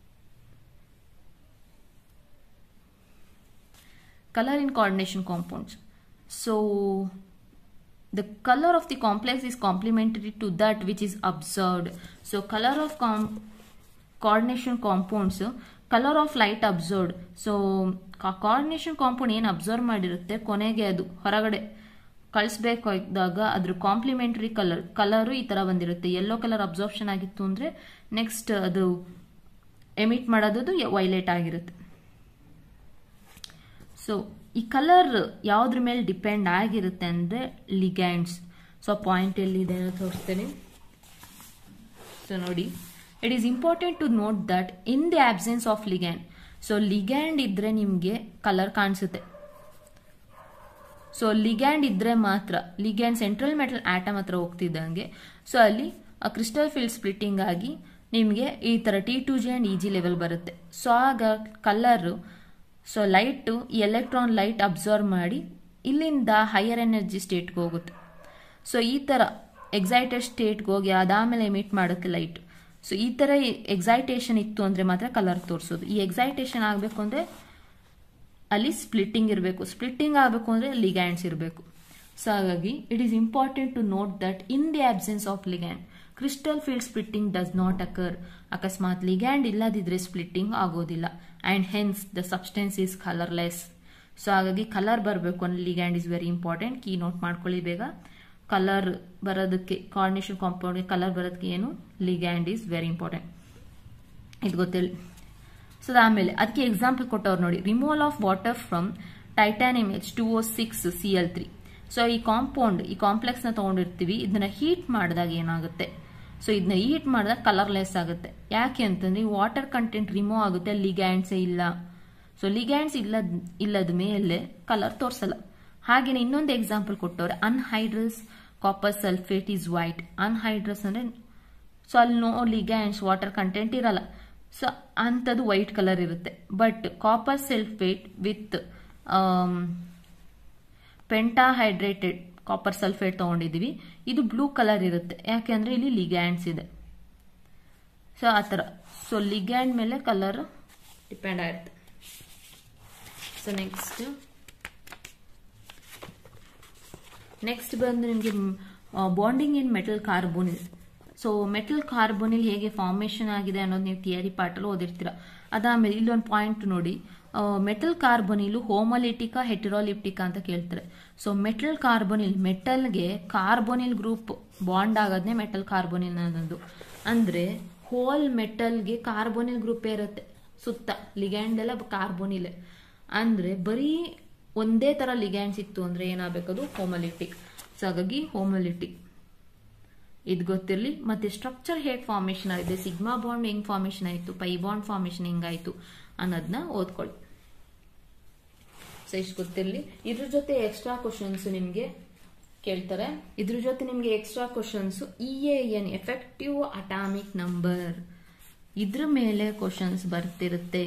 color in coordination compounds. So, the color of the complex is complementary to that which is observed. So, color of com coordination compounds, color of light observed. So, coordination compound ಏನು observe ಮಾಡಿರುತ್ತೆ ಕೊನೆಗೆ ಅದು ಹೊರಗಡೆ ಕಳಿಸ್ಬೇಕಾದಾಗ ಅದ್ರ complementary colour colour ಈ ಥರ ಬಂದಿರುತ್ತೆ yellow colour absorption ಆಗಿತ್ತು ಅಂದರೆ ನೆಕ್ಸ್ಟ್ ಅದು ಎಮಿಟ್ ಮಾಡೋದು ವೈಲೆಟ್ ಆಗಿರುತ್ತೆ ಸೊ ಈ ಕಲರ್ ಯಾವುದ್ರ ಮೇಲೆ ಡಿಪೆಂಡ್ ಆಗಿರುತ್ತೆ ಅಂದರೆ ಲಿಗ್ಯಾಂಡ್ಸ್ ಸೊ ಪಾಯಿಂಟ್ ಎಲ್ಲಿದೆ ಅಂತ ತೋರಿಸ್ತೇನೆ ಸೊ ನೋಡಿ it is important to note that in the absence of ligand so ligand ಇದ್ರೆ ನಿಮಗೆ ಕಲರ್ ಕಾಣಿಸುತ್ತೆ ಸೊ ಲಿಗ್ಯಾಂಡ್ ಇದ್ರೆ ಮಾತ್ರ ಲಿಗ್ಯಾಂಡ್ ಸೆಂಟ್ರಲ್ ಮೆಟಲ್ ಆಟಮ್ ಹತ್ರ ಹೋಗ್ತಿದ್ದಂಗೆ ಸೊ ಅಲ್ಲಿ ಕ್ರಿಸ್ಟಲ್ ಫೀಲ್ಡ್ ಸ್ಪ್ಲಿಟ್ಟಿಂಗ್ ಆಗಿ ನಿಮಗೆ ಈ ಥರ T two G and E G level ಬರುತ್ತೆ ಸೊ ಆಗ ಕಲರು ಸೊ ಲೈಟು ಈ ಎಲೆಕ್ಟ್ರಾನ್ ಲೈಟ್ ಅಬ್ಸರ್ವ್ ಮಾಡಿ ಇಲ್ಲಿಂದ ಹೈಯರ್ ಎನರ್ಜಿ ಸ್ಟೇಟ್ಗೆ ಹೋಗುತ್ತೆ ಸೊ ಈ ಥರ ಎಕ್ಸೈಟೆಡ್ ಸ್ಟೇಟ್ಗೆ ಹೋಗಿ ಅದಾದಮೇಲೆ ಎಮಿಟ್ ಮಾಡುತ್ತೆ ಲೈಟ್ ಸೊ ಈ ಥರ ಎಕ್ಸೈಟೇಷನ್ ಇತ್ತು ಅಂದರೆ ಮಾತ್ರ ಕಲರ್ ತೋರಿಸೋದು ಈ ಎಕ್ಸೈಟೇಷನ್ ಆಗಬೇಕು ಅಂದರೆ ಅಲ್ಲಿ ಸ್ಪ್ಲಿಟ್ಟಿಂಗ್ ಇರಬೇಕು ಸ್ಪ್ಲಿಟ್ಟಿಂಗ್ ಆಗಬೇಕು ಅಂದರೆ ಲಿಗ್ಯಾಂಡ್ಸ್ ಇರಬೇಕು ಸೊ ಹಾಗಾಗಿ it is important to note that in the absence of ligand crystal field splitting does not occur ಅಕಸ್ಮಾತ್ ಲಿಗ್ಯಾಂಡ್ ಇಲ್ಲದಿದ್ರೆ ಸ್ಪ್ಲಿಟ್ಟಿಂಗ್ ಆಗೋದಿಲ್ಲ and hence the substance is colourless so ಹಾಗಾಗಿ ಕಲರ್ ಬರಬೇಕು ಅಂದ್ರೆ ligand is very important key note ಮಾಡ್ಕೊಳ್ಳಿ ಬೇಗ colour ಬರೋದಕ್ಕೆ carnation ಕಾಂಪೌಂಡ್ಗೆ colour ಬರೋದಕ್ಕೆ ಏನು ಲಿಗ್ಯಾಂಡ್ ಈಸ್ ವೆರಿ ಇಂಪಾರ್ಟೆಂಟ್ ಇದು ಗೊತ್ತಿಲ್ಲ ಸೊ ಅದಾದಮೇಲೆ ಅದಕ್ಕೆ ಎಕ್ಸಾಂಪಲ್ ಕೊಟ್ಟವ್ರು ನೋಡಿ removal of water from titanium H two O six C L three so ಈ ಕಾಂಪೌಂಡ್ ಈ ಕಾಂಪ್ಲೆಕ್ಸ್ನ ತೊಗೊಂಡಿರ್ತೀವಿ ಇದನ್ನ ಹೀಟ್ ಮಾಡಿದಾಗ ಏನಾಗುತ್ತೆ ಸೊ ಇದನ್ನ ಹೀಟ್ ಮಾಡಿದಾಗ ಕಲರ್ಲೆಸ್ ಆಗುತ್ತೆ ಯಾಕೆ ಅಂತಂದ್ರೆ ವಾಟರ್ ಕಂಟೆಂಟ್ ರಿಮೂವ್ ಆಗುತ್ತೆ ಲಿಗ್ಯಾಂಡ್ಸೇ ಇಲ್ಲ ಸೊ ಲಿಗ್ಯಾಂಡ್ಸ್ ಇಲ್ಲದ ಇಲ್ಲದ ಮೇಲೆ ಕಲರ್ ತೋರಿಸಲ್ಲ ಹಾಗೇನೆ ಇನ್ನೊಂದು ಎಕ್ಸಾಂಪಲ್ ಕೊಟ್ಟವ್ರೆ anhydrous copper sulphate is white anhydrous ಅಂದ್ರೆ ಸೊ ಅಲ್ಲಿ ನೋ ಲಿಗ್ಯಾಂಡ್ಸ್ ವಾಟರ್ ಕಂಟೆಂಟ್ ಇರಲ್ಲ ಸೊ ಅಂಥದ್ದು ವೈಟ್ ಕಲರ್ ಇರುತ್ತೆ but copper sulphate with pentahydrated copper sulphate ತಗೊಂಡಿದೀವಿ ಇದು ಬ್ಲೂ ಕಲರ್ ಇರುತ್ತೆ ಯಾಕೆಂದ್ರೆ ಇಲ್ಲಿ ಲಿಗ್ಯಾಂಡ್ಸ್ ಇದೆ ಸೊ ಆ ಥರ ಸೊ ಲಿಗ್ಯಾಂಡ್ ಮೇಲೆ ಕಲರ್ ಡಿಪೆಂಡ್ ಆಗಿರುತ್ತೆ ಸೊ ನೆಕ್ಸ್ಟ್ ನೆಕ್ಸ್ಟ್ ಬಂದು ನಿಮಗೆ bonding in metal carbonyl so metal carbonyl ಹೇಗೆ ಫಾರ್ಮೇಶನ್ ಆಗಿದೆ ಅನ್ನೋದು ನೀವು ಥಿಯರಿ ಪಾರ್ಟಲ್ಲಿ ಓದಿರ್ತೀರ ಅದಾದ್ಮೇಲೆ ಇಲ್ಲೊಂದು ಪಾಯಿಂಟ್ ನೋಡಿ ಮೆಟಲ್ ಕಾರ್ಬೊನಿಲು ಹೋಮಲಿಟಿಕಾ ಹೆಟೆರೋಲಿಪ್ಟಿಕಾ ಅಂತ ಕೇಳ್ತಾರೆ ಸೊ ಮೆಟಲ್ ಕಾರ್ಬೊನಿಲ್ ಮೆಟಲ್ಗೆ ಕಾರ್ಬೊನಿಲ್ ಗ್ರೂಪ್ ಬಾಂಡ್ ಆಗೋದನ್ನೇ ಮೆಟಲ್ ಕಾರ್ಬೊನಿಲ್ ಅನ್ನೋದು ಅಂದ್ರೆ ಹೋಲ್ ಮೆಟಲ್ಗೆ ಕಾರ್ಬೊನಿಲ್ ಗ್ರೂಪ್ ಇರುತ್ತೆ ಸುತ್ತ ಲಿಗ್ಯಾಂಡ್ ಎಲ್ಲ ಕಾರ್ಬೊನಿಲ್ ಅಂದ್ರೆ ಬರೀ ಒಂದೇ ತರ ಲಿಗ್ಯಾಂಡ್ಸ್ ಇತ್ತು ಅಂದ್ರೆ ಏನಾಗಬೇಕದು ಹೋಮಲಿಟಿಕ್ ಸೊ ಹಾಗಾಗಿ ಹೋಮಲಿಟಿಕ್ ಇದು ಗೊತ್ತಿರಲಿ ಮತ್ತೆ ಸ್ಟ್ರಕ್ಚರ್ ಹೇಗೆ ಫಾರ್ಮೇಶನ್ ಆಗಿದೆ ಸಿಗ್ಮಾ ಬಾಂಡ್ ಹೆಂಗ್ ಫಾರ್ಮೇಶನ್ ಆಯಿತು ಪೈ ಬಾಂಡ್ ಫಾರ್ಮೇಶನ್ ಹೆಂಗಾಯ್ತು ಅನ್ನೋದನ್ನ ಓದ್ಕೊಳ್ಳಿ ಸೊ ಇಷ್ಟು ಗೊತ್ತಿರಲಿ ಇದ್ರ ಜೊತೆ ಎಕ್ಸ್ಟ್ರಾ ಕ್ವಶನ್ಸ್ ನಿಮಗೆ ಕೇಳ್ತಾರೆ ಇದ್ರ ಜೊತೆ ನಿಮಗೆ extra questions E A N effective atomic number ಇದ್ರ ಮೇಲೆ ಕ್ವಶನ್ಸ್ ಬರ್ತಿರುತ್ತೆ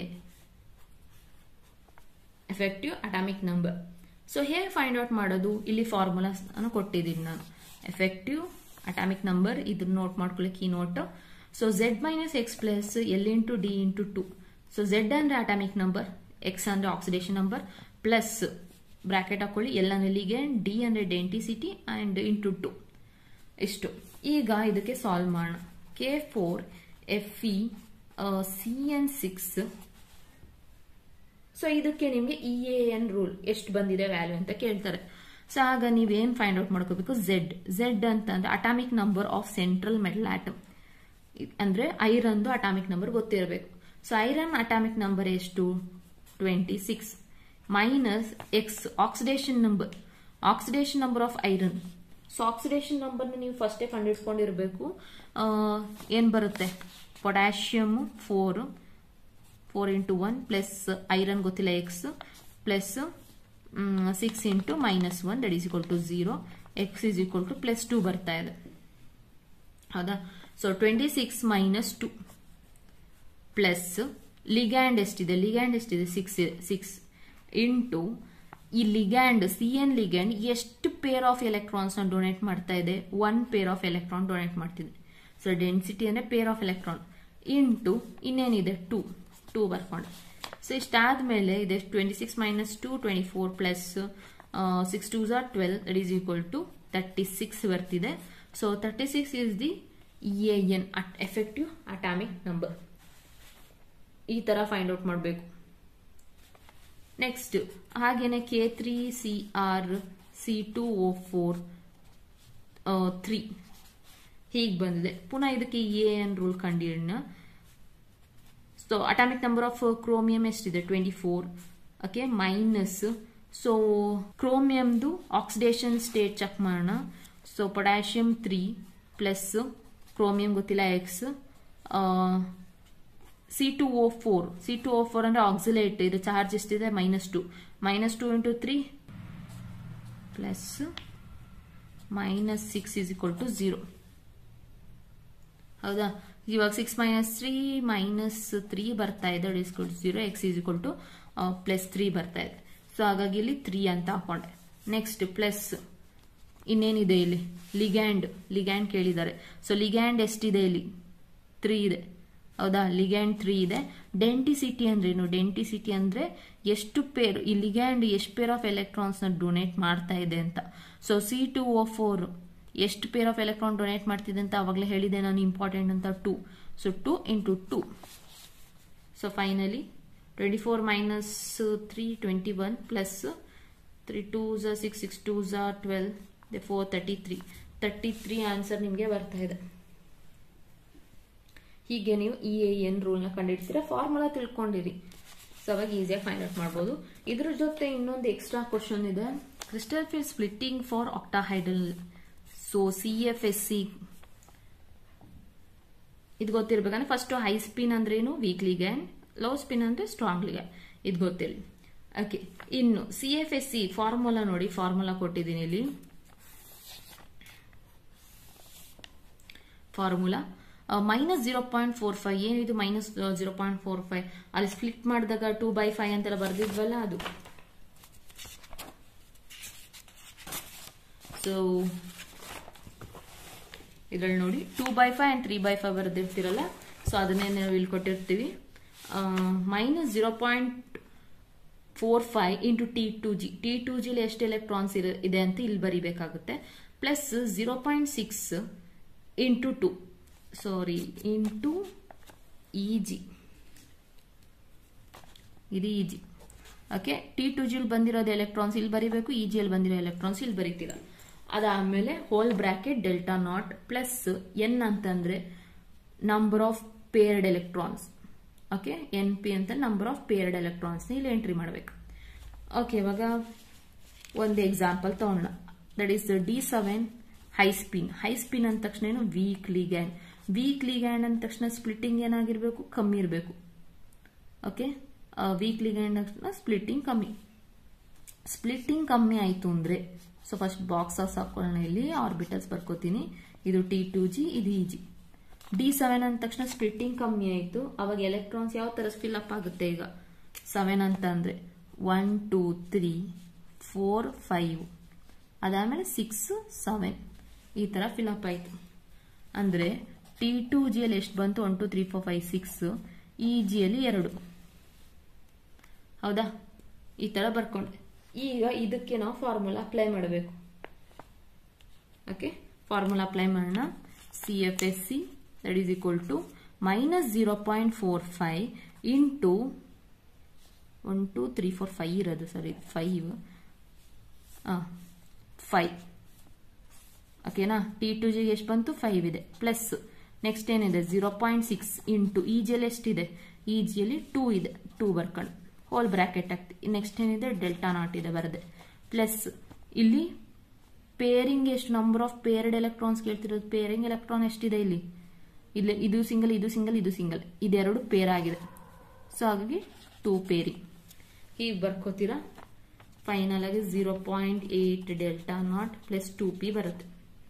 ಎಫೆಕ್ಟಿವ್ ಅಟಾಮಿಕ್ ನಂಬರ್ ಸೊ ಹೇಗೆ ಫೈಂಡ್ ಔಟ್ ಮಾಡೋದು ಇಲ್ಲಿ ಫಾರ್ಮುಲಾಸ್ ಅನ್ನು ಕೊಟ್ಟಿದ್ದೀನಿ ನಾನು ಎಫೆಕ್ಟಿವ್ ಅಟಾಮಿಕ್ ನಂಬರ್ ಇದನ್ನ ನೋಟ್ ಮಾಡ್ಕೊಳ್ಳಿ key note so Z minus X plus L into D into two so Z ಅಂದ್ರೆ ಅಟಾಮಿಕ್ ನಂಬರ್ ಎಕ್ಸ್ ಅಂದ್ರೆ ಆಕ್ಸಿಡೇಷನ್ ನಂಬರ್ ಪ್ಲಸ್ ಬ್ರಾಕೆಟ್ ಹಾಕೊಳ್ಳಿ ಎಲ್ ಅಂದ್ರೆ ಲಿಗೆಂಡ್ ಡಿ ಅಂದ್ರೆ ಡೆಂಟಿಸಿಟಿ ಅಂಡ್ ಇಂಟು ಟು ಇಷ್ಟು ಈಗ ಇದಕ್ಕೆ ಸಾಲ್ವ್ ಮಾಡೋಣ K four F E C N six so ಇದಕ್ಕೆ ನಿಮಗೆ ಇ ಎ ಎನ್ ರೂಲ್ ಎಷ್ಟು ಬಂದಿದೆ ವ್ಯಾಲ್ಯೂ ಅಂತ ಕೇಳ್ತಾರೆ ಸೊ ಆಗ ನೀವೇನ್ ಫೈಂಡ್ ಔಟ್ ಮಾಡ್ಕೋಬೇಕು ಝೆಡ್ ಝೆಡ್ ಅಂತಂದ್ರೆ atomic number of central metal atom ಅಂದ್ರೆ ಐರನ್ದು ಅಟಾಮಿಕ್ ನಂಬರ್ ಗೊತ್ತಿರಬೇಕು ಸೊ ಐರನ್ ಅಟಾಮಿಕ್ ನಂಬರ್ ಎಷ್ಟು twenty six minus X oxidation number oxidation number of iron so oxidation number ನೀವು ಫಸ್ಟೇ ಕಂಡುಹಿಡ್ಕೊಂಡಿರ್ಬೇಕು ಏನ್ ಬರುತ್ತೆ potassium four four into one plus iron ಗೊತ್ತಿಲ್ಲ X plus six into minus one that is equal to zero X is equal to plus two ಬರ್ತಾ ಇದೆ ಹೌದಾ so twenty six minus two plus ligand ಎಷ್ಟಿದೆ ligand ಎಷ್ಟಿದೆ six six into ಈ ligand C N ligand ಎಷ್ಟು pair of electrons donate ಮಾಡ್ತಾ ಇದೆ one pair of electron donate ಮಾಡ್ತಿದೆ ಸೊ ಡೆನ್ಸಿಟಿ ಅಂದ್ರೆ ಪೇರ್ ಆಫ್ ಎಲೆಕ್ಟ್ರಾನ್ ಇಂಟು ಇನ್ನೇನಿದೆ ಟೂ ಟೂ ಬರ್ಕೊಂಡು ಸೊ ಇಷ್ಟಾದ್ಮೇಲೆ ಇದೆ twenty six minus two twenty four plus six twos are twelve that is equal to thirty six ಬರ್ತಿದೆ so thirty six is the A N effective atomic number ಈ ತರ find out ಮಾಡಬೇಕು next ಹಾಗೇನೆ K three C R C two O four three ಹೀಗೆ ಬಂದಿದೆ ಪುನಃ ಇದಕ್ಕೆ A N rule ಕಂಡಿಡೋಣ so atomic number of chromium ಎಷ್ಟಿದೆ twenty four okay minus so ಕ್ರೋಮಿಯಮ್ದು ಆಕ್ಸಿಡೇಷನ್ ಸ್ಟೇಟ್ ಚೆಕ್ ಮಾಡೋಣ so potassium three plus chromium ಗೊತ್ತಿಲ್ಲ X C two O four C two O four ಅಂದ್ರೆ ಆಕ್ಸಿಲೇಟ್ ಇದು charge ಎಷ್ಟಿದೆ minus two minus two into three plus minus six is equal to zero ಹೌದಾ ಇವಾಗ six minus three minus three ಬರ್ತಾ ಇದೆ is to zero X is equal to plus three ಬರ್ತಾ ಇದೆ so ಹಾಗಾಗಿ ಇಲ್ಲಿ ತ್ರೀ ಅಂತ ಹಾಕೊಂಡೆ ನೆಕ್ಸ್ಟ್ ಪ್ಲಸ್ ಇನ್ನೇನಿದೆ ಇಲ್ಲಿ ಲಿಗ್ಯಾಂಡ್ ಲಿಗ್ಯಾಂಡ್ ಕೇಳಿದ್ದಾರೆ ಸೊ ಲಿಗ್ಯಾಂಡ್ ಎಷ್ಟಿದೆ ಇಲ್ಲಿ ತ್ರೀ ಇದೆ ಹೌದಾ ಲಿಗ್ಯಾಂಡ್ ತ್ರೀ ಇದೆ ಡೆಂಟಿಸಿಟಿ ಅಂದ್ರೇನು ಡೆಂಟಿಸಿಟಿ ಅಂದ್ರೆ ಎಷ್ಟು ಪೇರ್ ಈ ಲಿಗ್ಯಾಂಡ್ ಎಷ್ಟು ಪೇರ್ ಆಫ್ ಎಲೆಕ್ಟ್ರಾನ್ಸ್ ನ ಡೊನೇಟ್ ಮಾಡ್ತಾ ಇದೆ ಅಂತ so C two O four ಎಷ್ಟು ಪೇರ್ ಆಫ್ ಎಲೆಕ್ಟ್ರಾನ್ ಡೊನೇಟ್ ಮಾಡ್ತಿದೆ ಅಂತ ಅವಾಗಲೇ ಹೇಳಿದೆ ನಾನು ಇಂಪಾರ್ಟೆಂಟ್ ಅಂತ two so two into two so finally twenty four minus three twenty one plus three twos six six twos twelve the four thirty three thirty three answer ನಿಮಗೆ ಬರ್ತಾ ಇದೆ ಹೀಗೆ ನೀವು ಇ ಎ ಎನ್ ರೂಲ್ನ ಕಂಡುಹಿಡ್ತೀರಾ formula ತಿಳ್ಕೊಂಡಿರಿ so ಅವಾಗ ಈಸಿಯಾಗಿ find out ಮಾಡ್ಬೋದು ಇದ್ರ ಜೊತೆ ಇನ್ನೊಂದು ಎಕ್ಸ್ಟ್ರಾ ಕ್ವಶನ್ ಇದೆ crystal field splitting for octahedral so C F S C ಇದು ಗೊತ್ತಿರ್ಬೇಕಂದ್ರೆ ಫಸ್ಟ್ ಹೈ ಸ್ಪಿನ್ ಅಂದ್ರೆ ಏನು ವೀಕ್ಲಿ ಗ್ಯಾನ್ ಲೋ ಸ್ಪಿನ್ ಅಂದ್ರೆ ಸ್ಟ್ರಾಂಗ್ಲಿ ಗ್ಯಾನ್ ಇದು ಗೊತ್ತಿರಲಿ ಓಕೆ ಇನ್ನು C F S C formula ನೋಡಿ ಫಾರ್ಮುಲಾ ಕೊಟ್ಟಿದ್ದೀನಿ ಇಲ್ಲಿ formula minus zero point four five ಏನಿದು minus zero point four five ಅಲ್ಲಿ ಸ್ಪ್ಲಿಟ್ ಮಾಡಿದಾಗ ಟೂ ಬೈ ಫೈವ್ ಅಂತೆಲ್ಲ ಬರ್ದಿದ್ವಲ್ಲ ಅದು ಸೊ ಇದ್ರಲ್ಲಿ ನೋಡಿ two by five and three by five ಬರೆದಿರ್ತೀರಲ್ಲ ಸೊ ಅದನ್ನೇ ನಾವು ಇಲ್ಲಿ ಕೊಟ್ಟಿರ್ತೀವಿ minus zero point four five into T two G T two ಜಿಲಿ ಎಷ್ಟು ಎಲೆಕ್ಟ್ರಾನ್ಸ್ ಇದೆ ಅಂತ ಇಲ್ಲಿ ಬರಿಬೇಕಾಗುತ್ತೆ plus zero point six into two sorry into E G ಇದು E G okay T two ಜಿಲ್ ಬಂದಿರೋದು ಎಲೆಕ್ಟ್ರಾನ್ಸ್ ಇಲ್ಲಿ ಬರಿಬೇಕು ಇ ಜಿಯಲ್ಲಿ ಬಂದಿರೋ ಎಲೆಕ್ಟ್ರಾನ್ಸ್ ಇಲ್ಲಿ ಬರೀತೀರಾ ಅದಾದಮೇಲೆ whole bracket delta naught plus N ಅಂತಂದ್ರೆ number of paired electrons okay N P ಅಂತ ನಂಬರ್ ಆಫ್ ಪೇರ್ಡ್ ಎಲೆಕ್ಟ್ರಾನ್ಸ್ ಇಲ್ಲಿ ಎಂಟ್ರಿ ಮಾಡಬೇಕು ಓಕೆ ಇವಾಗ ಒಂದು ಎಕ್ಸಾಂಪಲ್ ತಗೊಳ್ಳೋಣ that is D seven high spin high spin ಅಂದ ತಕ್ಷಣ ಏನು ವೀಕ್ ಲಿಗ್ಯಾಂಡ್ ವೀಕ್ ಲಿಗ್ಯಾಂಡ್ ಅಂದ ತಕ್ಷಣ ಸ್ಪ್ಲಿಟ್ಟಿಂಗ್ ಏನಾಗಿರ್ಬೇಕು ಕಮ್ಮಿ ಇರಬೇಕು ಓಕೆ ವೀಕ್ ಲಿಗ್ಯಾಂಡ್ ತಕ್ಷಣ ಸ್ಪ್ಲಿಟ್ಟಿಂಗ್ ಕಮ್ಮಿ ಸ್ಪ್ಲಿಟ್ಟಿಂಗ್ ಕಮ್ಮಿ ಆಯಿತು ಅಂದರೆ ಸೊ ಫಸ್ಟ್ ಬಾಕ್ಸ್ ಆಫ್ ಹಾಕೊಳ್ಳೋಣ ಇಲ್ಲಿ ಆರ್ಬಿಟಲ್ಸ್ ಬರ್ಕೋತೀನಿ ಇದು ಟಿ ಟು ಜಿ ಇದು ಇ ಜಿ ಡಿ ಸೆವೆನ್ ಅಂದ ತಕ್ಷಣ ಸ್ಪ್ಲಿಟ್ಟಿಂಗ್ ಕಮ್ಮಿ ಆಯಿತು ಅವಾಗ ಎಲೆಕ್ಟ್ರಾನ್ಸ್ ಯಾವ ಥರ ಫಿಲ್ ಅಪ್ ಆಗುತ್ತೆ ಈಗ ಸೆವೆನ್ ಅಂತ ಅಂದರೆ one two three four five ಅದಾದಮೇಲೆ ಸಿಕ್ಸ್ ಸೆವೆನ್ ಈ ಥರ ಫಿಲ್ ಅಪ್ ಆಯಿತು ಅಂದರೆ ಟಿ ಟು ಜಿಯಲ್ಲಿ ಎಷ್ಟು ಬಂತು one two three four five six E ಜಿಯಲ್ಲಿ ಎರಡು ಹೌದಾ ಈ ಥರ ಬರ್ಕೊಂಡೆ ಈಗ ಇದಕ್ಕೆ ನಾವು ಫಾರ್ಮುಲಾ ಅಪ್ಲೈ ಮಾಡಬೇಕು ಓಕೆ ಫಾರ್ಮುಲಾ ಅಪ್ಲೈ ಮಾಡೋಣ C F S C that is equal to minus zero point four five into one two three four five ಇರೋದು ಸರಿ ಫೈವ್ ಫೈವ್ ಓಕೆನಾ ಟಿ ಟು ಜಿಗೆ ಎಷ್ಟು ಬಂತು ಫೈವ್ ಇದೆ ಪ್ಲಸ್ ನೆಕ್ಸ್ಟ್ ಏನಿದೆ zero point six into E ಜಿಯಲ್ಲಿ ಎಷ್ಟಿದೆ ಇ ಜಿಯಲ್ಲಿ ಟೂ ಇದೆ ಟೂ ಬರ್ಕೊಂಡು ಹೋಲ್ ಬ್ರಾಕೆಟ್ ಆಗ್ತಿ ನೆಕ್ಸ್ಟ್ ಏನಿದೆ ಡೆಲ್ಟಾ ನಾಟ್ ಇದೆ ಬರದೆ ಪ್ಲಸ್ ಇಲ್ಲಿ ಪೇರಿಂಗ್ ಎಷ್ಟು ನಂಬರ್ ಆಫ್ ಪೇರ್ಡ್ ಎಲೆಕ್ಟ್ರಾನ್ಸ್ ಕೇಳ್ತಿರೋದು ಪೇರಿಂಗ್ ಎಲೆಕ್ಟ್ರಾನ್ ಎಷ್ಟಿದೆ ಇಲ್ಲಿ ಇಲ್ಲಿ ಇದು ಸಿಂಗಲ್ ಇದು ಸಿಂಗಲ್ ಇದು ಸಿಂಗಲ್ ಇದೆರಡು ಪೇರ್ ಆಗಿದೆ ಸೊ ಹಾಗಾಗಿ ಟೂ ಪೇರಿಂಗ್ ಹೀಗೆ ಬರ್ಕೋತೀರಾ ಫೈನಲ್ ಆಗಿ zero point eight delta naught plus two P ಬರುತ್ತೆ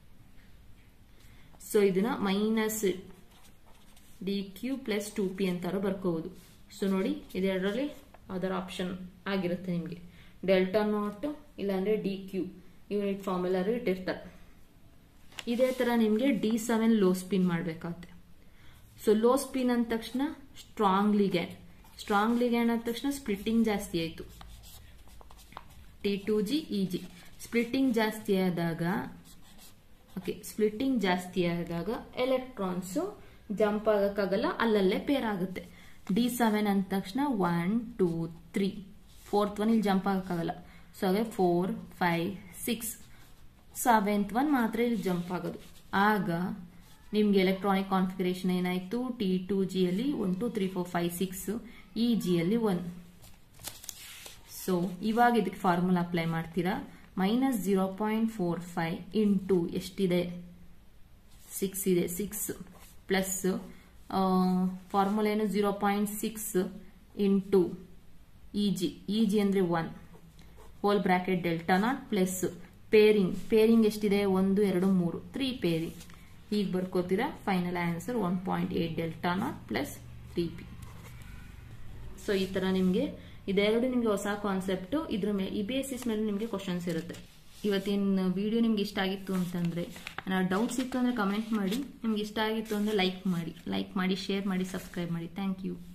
ಸೊ ಇದನ್ನ minus D Q plus two P ಅಂತಾರು ಬರ್ಕೋಬಹುದು ಸೊ ನೋಡಿ ಇದೆರಡರಲ್ಲಿ ಅದರ ಆಪ್ಷನ್ ಆಗಿರುತ್ತೆ ನಿಮಗೆ ಡೆಲ್ಟಾ ನಾಟ್ ಇಲ್ಲಾಂದ್ರೆ ಡಿ ಕ್ಯೂ ಯೂನಿಟ್ ಫಾರ್ಮುಲಾರು ಇಟ್ಟಿರ್ತಾರೆ ಇದೇ ತರ ನಿಮಗೆ ಡಿ ಸೆವೆನ್ ಲೋ ಸ್ಪಿನ್ ಮಾಡಬೇಕಾಗುತ್ತೆ ಸೊ ಲೋ ಸ್ಪಿನ್ ಅಂದ ತಕ್ಷಣ ಸ್ಟ್ರಾಂಗ್ ಲಿಗ್ಯಾಂಡ್ ಸ್ಟ್ರಾಂಗ್ ಲಿಗ್ಯಾಂಡ್ ಅಂದ ತಕ್ಷಣ ಸ್ಪ್ಲಿಟ್ಟಿಂಗ್ ಜಾಸ್ತಿ ಆಯಿತು T two G E G splitting ಜಾಸ್ತಿ ಆದಾಗ ಓಕೆ ಸ್ಪ್ಲಿಟ್ಟಿಂಗ್ ಜಾಸ್ತಿ ಆದಾಗ ಎಲೆಕ್ಟ್ರಾನ್ಸ್ ಜಂಪ್ ಆಗಕ್ಕಾಗಲ್ಲ ಅಲ್ಲಲ್ಲೇ ಪೇರ್ ಆಗುತ್ತೆ ಡಿ ಸೆವೆನ್ ಅಂದ ತಕ್ಷಣ one two three fourth one ಇಲ್ಲಿ ಜಂಪ್ ಆಗಕ್ಕಾಗಲ್ಲ ಸೊ ಹಾಗೆ four five six seventh one ಮಾತ್ರ ಇಲ್ಲಿ ಜಂಪ್ ಆಗೋದು ಆಗ ನಿಮ್ಗೆ ಎಲೆಕ್ಟ್ರಾನಿಕ್ ಕಾನ್ಫಿಗರೇಷನ್ ಏನಾಯ್ತು ಟಿ ಟು ಜಿಯಲ್ಲಿ one two three four five six E ಜಿಯಲ್ಲಿ ಒನ್ ಸೊ ಇವಾಗ ಇದಕ್ಕೆ ಫಾರ್ಮುಲಾ ಅಪ್ಲೈ ಮಾಡ್ತೀರಾ minus zero point four five into ಎಷ್ಟಿದೆ ಸಿಕ್ಸ್ ಇದೆ ಸಿಕ್ಸ್ ಪ್ಲಸ್ ಫಾರ್ಮುಲಾ ಏನು zero point six into E G E G ಅಂದರೆ one hole bracket delta naught plus pairing pairing ಎಷ್ಟಿದೆ ಒಂದು ಎರಡು ಮೂರು ತ್ರೀ ಪೇರಿಂಗ್ ಈಗ ಬರ್ಕೋತೀರಾ final answer one point eight delta naught plus three P so ಈ ಥರ ನಿಮಗೆ ಇದೆರಡು ನಿಮಗೆ ಹೊಸ ಕಾನ್ಸೆಪ್ಟು ಇದ್ರ ಮೇಲೆ ಈ ಬೇಸಿಸ್ ಮೇಲೆ ನಿಮಗೆ ಕ್ವಶನ್ಸ್ ಇರುತ್ತೆ ಇವತ್ತಿನ ವಿಡಿಯೋ ನಿಮ್ಗೆ ಇಷ್ಟ ಆಗಿತ್ತು ಅಂತಂದರೆ ಏನಾದ್ರು ಡೌಟ್ಸ್ ಇತ್ತು ಅಂದರೆ ಕಮೆಂಟ್ ಮಾಡಿ ನಿಮ್ಗೆ ಇಷ್ಟ ಆಗಿತ್ತು ಅಂದರೆ ಲೈಕ್ ಮಾಡಿ ಲೈಕ್ ಮಾಡಿ ಶೇರ್ ಮಾಡಿ ಸಬ್ಸ್ಕ್ರೈಬ್ ಮಾಡಿ ಥ್ಯಾಂಕ್ ಯು